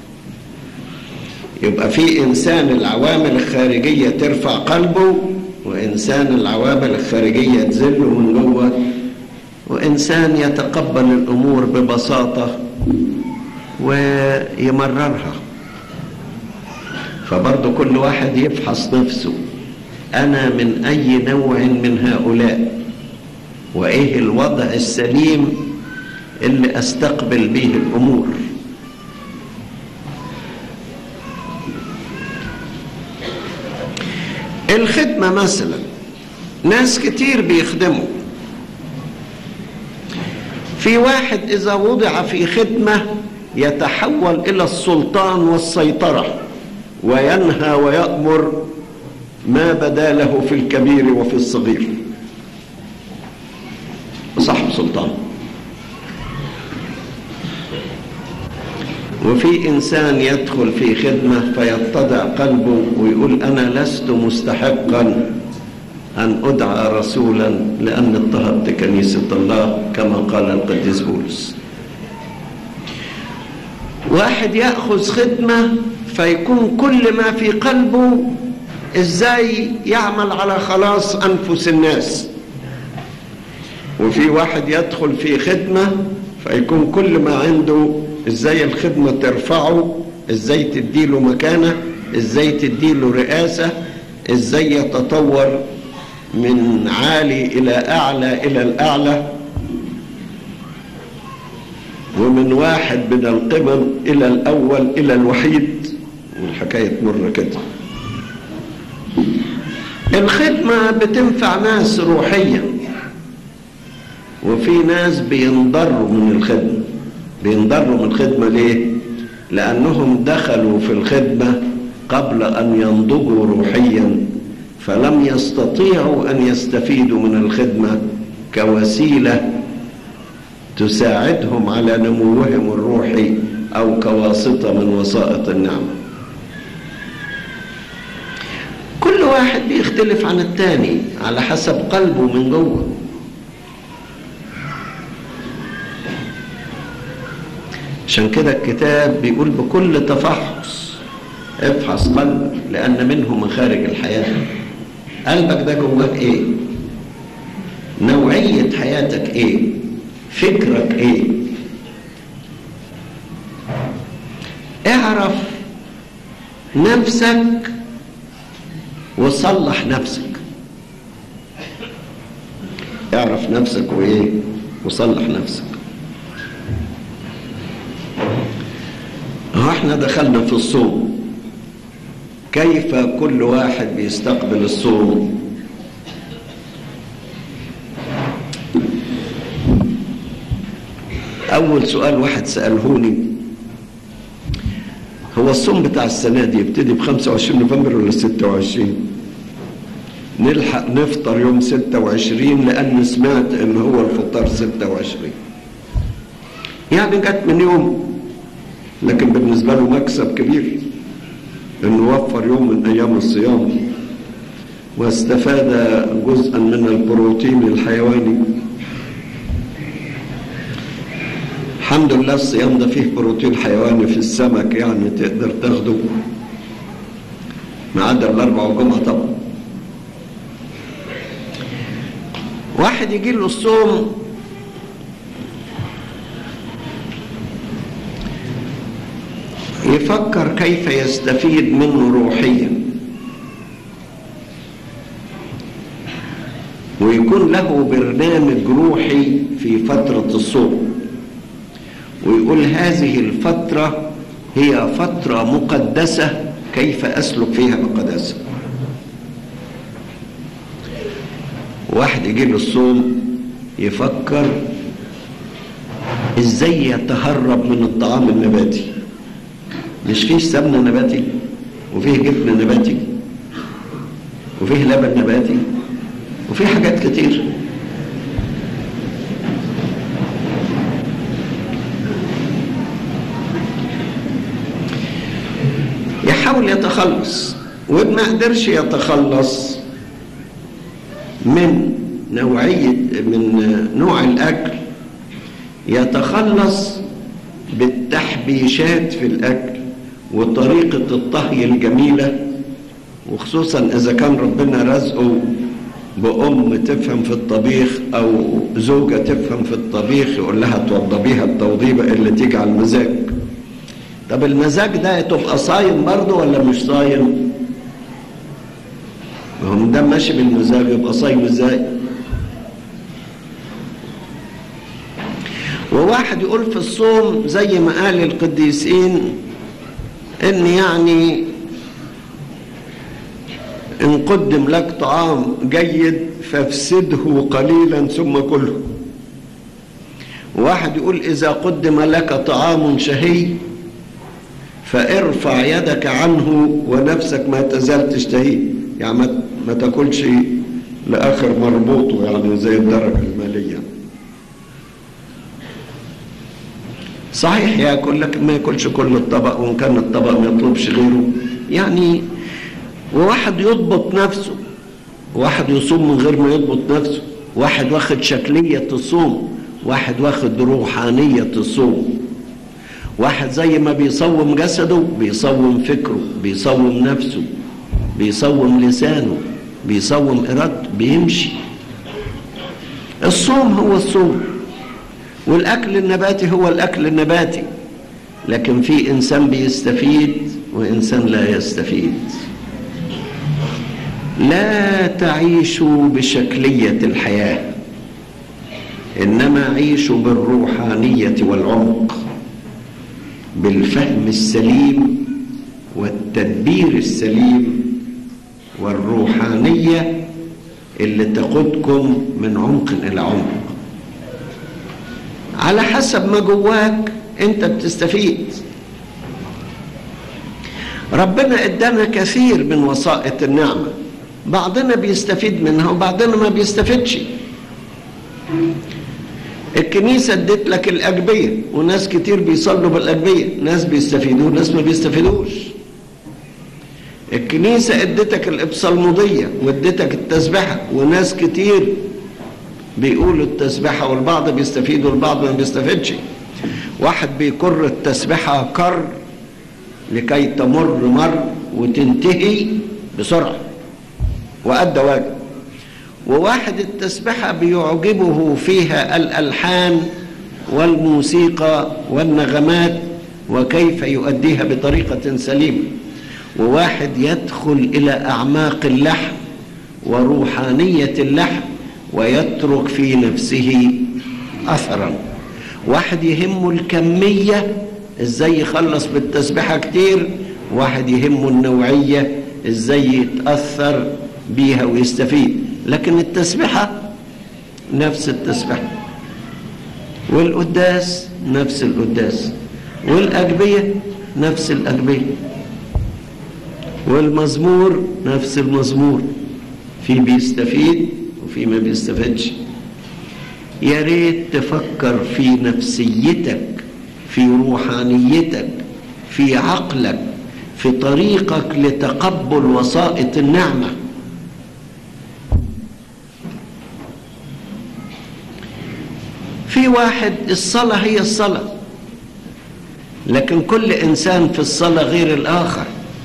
يبقى في إنسان العوامل الخارجية ترفع قلبه وإنسان العوامل الخارجية تذله من جوه وإنسان يتقبل الأمور ببساطة ويمررها فبرضه كل واحد يفحص نفسه أنا من أي نوع من هؤلاء وإيه الوضع السليم اللي أستقبل به الأمور الخدمة مثلا ناس كتير بيخدموا في واحد إذا وضع في خدمة يتحول إلى السلطان والسيطرة وينهى ويأمر ما بدا له في الكبير وفي الصغير صاحب سلطان وفي إنسان يدخل في خدمة فيتضع قلبه ويقول أنا لست مستحقا أن أدعى رسولا لأن اضطهدت كنيسة الله كما قال القديس بولس واحد يأخذ خدمة فيكون كل ما في قلبه ازاي يعمل على خلاص أنفس الناس وفي واحد يدخل في خدمة فيكون كل ما عنده ازاي الخدمة ترفعه ازاي تديله مكانة ازاي تديله رئاسة ازاي يتطور من عالي إلى أعلى إلى الأعلى ومن واحد من القمم إلى الأول إلى الوحيد والحكاية تمر كده الخدمة بتنفع ناس روحيا وفي ناس بينضروا من الخدمة بينضروا من الخدمة ليه؟ لأنهم دخلوا في الخدمة قبل أن ينضجوا روحيا فلم يستطيعوا أن يستفيدوا من الخدمة كوسيلة تساعدهم على نموهم الروحي أو كواسطة من وسائط النعمة كل واحد بيختلف عن التاني على حسب قلبه من جوه عشان كده الكتاب بيقول بكل تفحص افحص قلبك لأن منه مخارج الحياة قلبك ده جواك ايه نوعية حياتك ايه فكرك ايه اعرف نفسك وصلح نفسك اعرف نفسك وايه وصلح نفسك هو احنا دخلنا في الصوم كيف كل واحد بيستقبل الصوم اول سؤال واحد سالهوني هو الصوم بتاع السنه دي يبتدي ب 25 نوفمبر ولا 26 نلحق نفطر يوم 26 لان سمعت ان هو الفطار 26 يعني جت من يوم لكن بالنسبه له مكسب كبير انه وفر يوم من ايام الصيام واستفاد جزءا من البروتين الحيواني الحمد لله الصيام ده فيه بروتين حيواني في السمك يعني تقدر تاخده ما عدا الاربع والجمعه طبعا واحد يجي له الصوم يفكر كيف يستفيد منه روحيا ويكون له برنامج روحي في فترة الصوم ويقول هذه الفترة هي فترة مقدسة كيف أسلك فيها بقداسة واحد يجي له الصوم يفكر ازاي يتهرب من الطعام النباتي مش فيه سمنة نباتي وفيه جبن نباتي وفيه لبن نباتي وفيه حاجات كتير يحاول يتخلص وما قدرش يتخلص من نوعية من نوع الأكل يتخلص بالتحبيشات في الأكل وطريقة الطهي الجميلة وخصوصا إذا كان ربنا رزقه بأم تفهم في الطبيخ أو زوجة تفهم في الطبيخ يقول لها توضبيها التوضيبة اللي تيجي على المزاج طب المزاج ده تبقى صايم برضه ولا مش صايم؟ ما هو ده ماشي بالمزاج يبقى صايم ازاي؟ وواحد يقول في الصوم زي ما قال القديسين ان يعني ان قدم لك طعام جيد فافسده قليلا ثم كله واحد يقول اذا قدم لك طعام شهي فارفع يدك عنه ونفسك ما تزال تشتهيه يعني ما, ما تاكلش لاخر مربوطه يعني زي الدرجه الماليه صحيح ياكل لكن ما ياكلش كل الطبق وان كان الطبق ما يطلبش غيره يعني وواحد يضبط نفسه واحد يصوم من غير ما يضبط نفسه واحد واخد شكلية الصوم واحد واخد روحانية الصوم واحد زي ما بيصوم جسده بيصوم فكره بيصوم نفسه بيصوم لسانه بيصوم إرادته بيمشي الصوم هو الصوم والأكل النباتي هو الأكل النباتي لكن في إنسان بيستفيد وإنسان لا يستفيد لا تعيشوا بشكلية الحياة إنما عيشوا بالروحانية والعمق بالفهم السليم والتدبير السليم والروحانية اللي تقودكم من عمق إلى عمق على حسب ما جواك انت بتستفيد ربنا ادانا كثير من وسائط النعمه بعضنا بيستفيد منها وبعضنا ما بيستفيدش الكنيسة ادت لك الأجبية وناس كتير بيصلوا بالأجبية ناس بيستفيدوا وناس ما بيستفيدوش الكنيسة ادتك الإبصالمودية وادتك التسبحة وناس كتير بيقولوا التسبحة والبعض بيستفيد والبعض ما بيستفيدش واحد بيكر التسبحة كر لكي تمر مر وتنتهي بسرعة وأدى واجب وواحد التسبحة بيعجبه فيها الألحان والموسيقى والنغمات وكيف يؤديها بطريقة سليمة وواحد يدخل إلى أعماق اللحن وروحانية اللحن ويترك في نفسه أثرا واحد يهمه الكمية ازاي يخلص بالتسبحة كتير واحد يهمه النوعية ازاي يتأثر بيها ويستفيد لكن التسبحة نفس التسبحة والقداس نفس القداس والأجبية نفس الأجبية والمزمور نفس المزمور في بيستفيد وفي ما بيستفادش يا ريت تفكر في نفسيتك في روحانيتك في عقلك في طريقك لتقبل وسائط النعمه في واحد الصلاة هي الصلاة لكن كل إنسان في الصلاة غير الآخر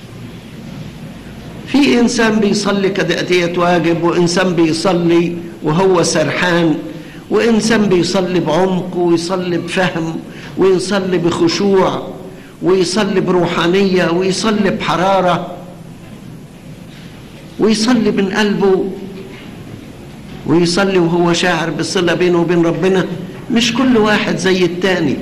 في إنسان بيصلي كدأتية واجب وإنسان بيصلي وهو سرحان وإنسان بيصلي بعمق ويصلي بفهم ويصلي بخشوع ويصلي بروحانية ويصلي بحرارة ويصلي من قلبه ويصلي وهو شاعر بالصلة بينه وبين ربنا مش كل واحد زي التاني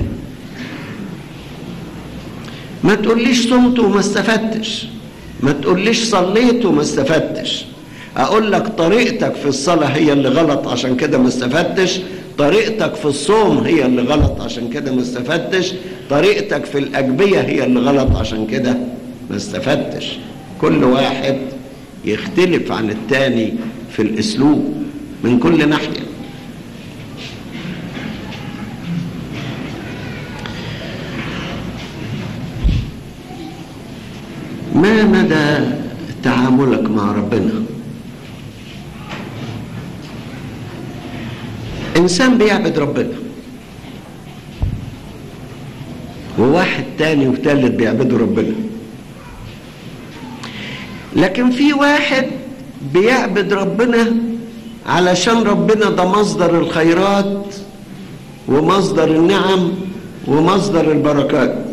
ما تقوليش صمت وما استفدتش ما تقوليش صليت وما استفدتش اقول لك طريقتك في الصلاة هي اللي غلط عشان كده ما استفدتش طريقتك في الصوم هي اللي غلط عشان كده ما استفدتش طريقتك في الأجبية هي اللي غلط عشان كده ما استفدتش كل واحد يختلف عن التاني في الأسلوب من كل ناحية ما مدى تعاملك مع ربنا انسان بيعبد ربنا وواحد تاني وتالت بيعبدوا ربنا لكن في واحد بيعبد ربنا علشان ربنا ده مصدر الخيرات ومصدر النعم ومصدر البركات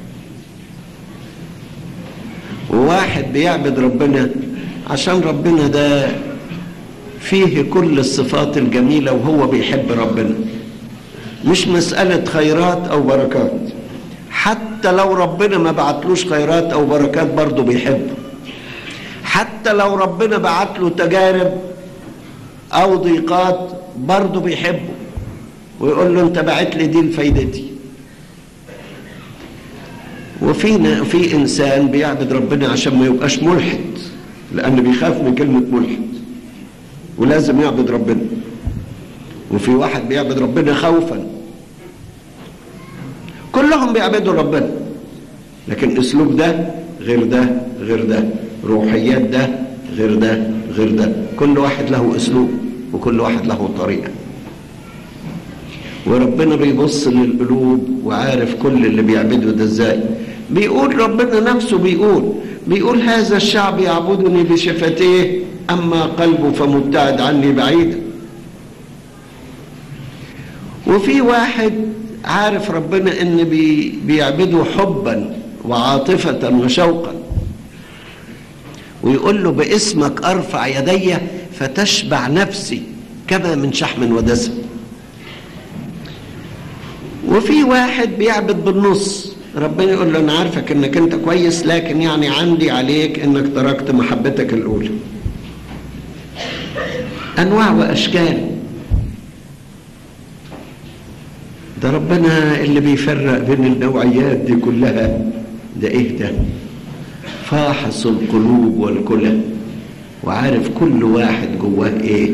وواحد بيعبد ربنا عشان ربنا ده فيه كل الصفات الجميلة وهو بيحب ربنا مش مسألة خيرات أو بركات حتى لو ربنا ما بعتلوش خيرات أو بركات برضه بيحبه حتى لو ربنا بعت له تجارب أو ضيقات برضه بيحبه ويقول له أنت بعت لي دي لفايدتي وفينا في إنسان بيعبد ربنا عشان ما يبقاش ملحد لأن بيخاف من كلمة ملحد ولازم يعبد ربنا وفي واحد بيعبد ربنا خوفا كلهم بيعبدوا ربنا لكن اسلوب ده غير ده غير ده روحيات ده غير ده غير ده كل واحد له اسلوب وكل واحد له طريقه وربنا بيبص للقلوب وعارف كل اللي بيعبده ده ازاي بيقول ربنا نفسه بيقول بيقول هذا الشعب يعبدني بشفتيه اما قلبه فمبتعد عني بعيدا وفي واحد عارف ربنا ان بي بيعبده حبا وعاطفة وشوقا ويقول له باسمك ارفع يدي فتشبع نفسي كما من شحم ودسم وفي واحد بيعبد بالنص ربنا يقول له انا عارفك انك انت كويس لكن يعني عندي عليك انك تركت محبتك الاولى انواع واشكال ده ربنا اللي بيفرق بين النوعيات دي كلها ده ايه ده فاحص القلوب والكلى وعارف كل واحد جواه ايه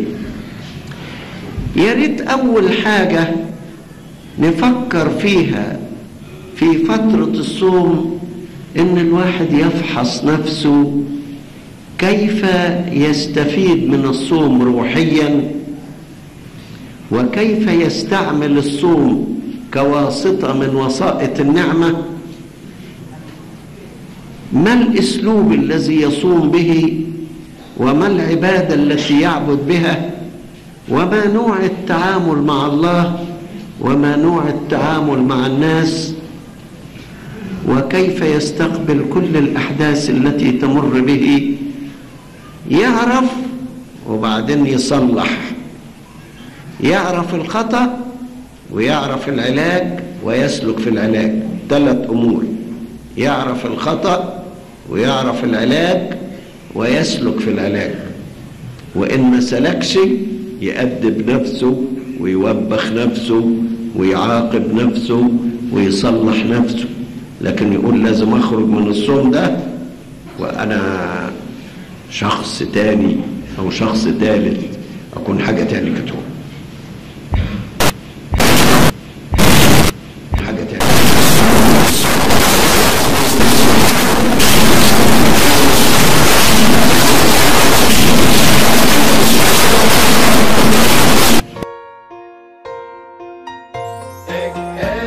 يا ريت اول حاجه نفكر فيها في فتره الصوم ان الواحد يفحص نفسه كيف يستفيد من الصوم روحيا وكيف يستعمل الصوم كواسطه من وسائط النعمه ما الاسلوب الذي يصوم به وما العباده التي يعبد بها وما نوع التعامل مع الله وما نوع التعامل مع الناس وكيف يستقبل كل الاحداث التي تمر به يعرف وبعدين يصلح يعرف الخطا ويعرف العلاج ويسلك في العلاج ثلاث امور يعرف الخطا ويعرف العلاج ويسلك في العلاج وان ما سلكش يأدب نفسه ويوبخ نفسه ويعاقب نفسه ويصلح نفسه لكن يقول لازم اخرج من الصوم ده وانا شخص تاني او شخص ثالث اكون حاجه تاني كتوب حاجه تاني Ek, ek.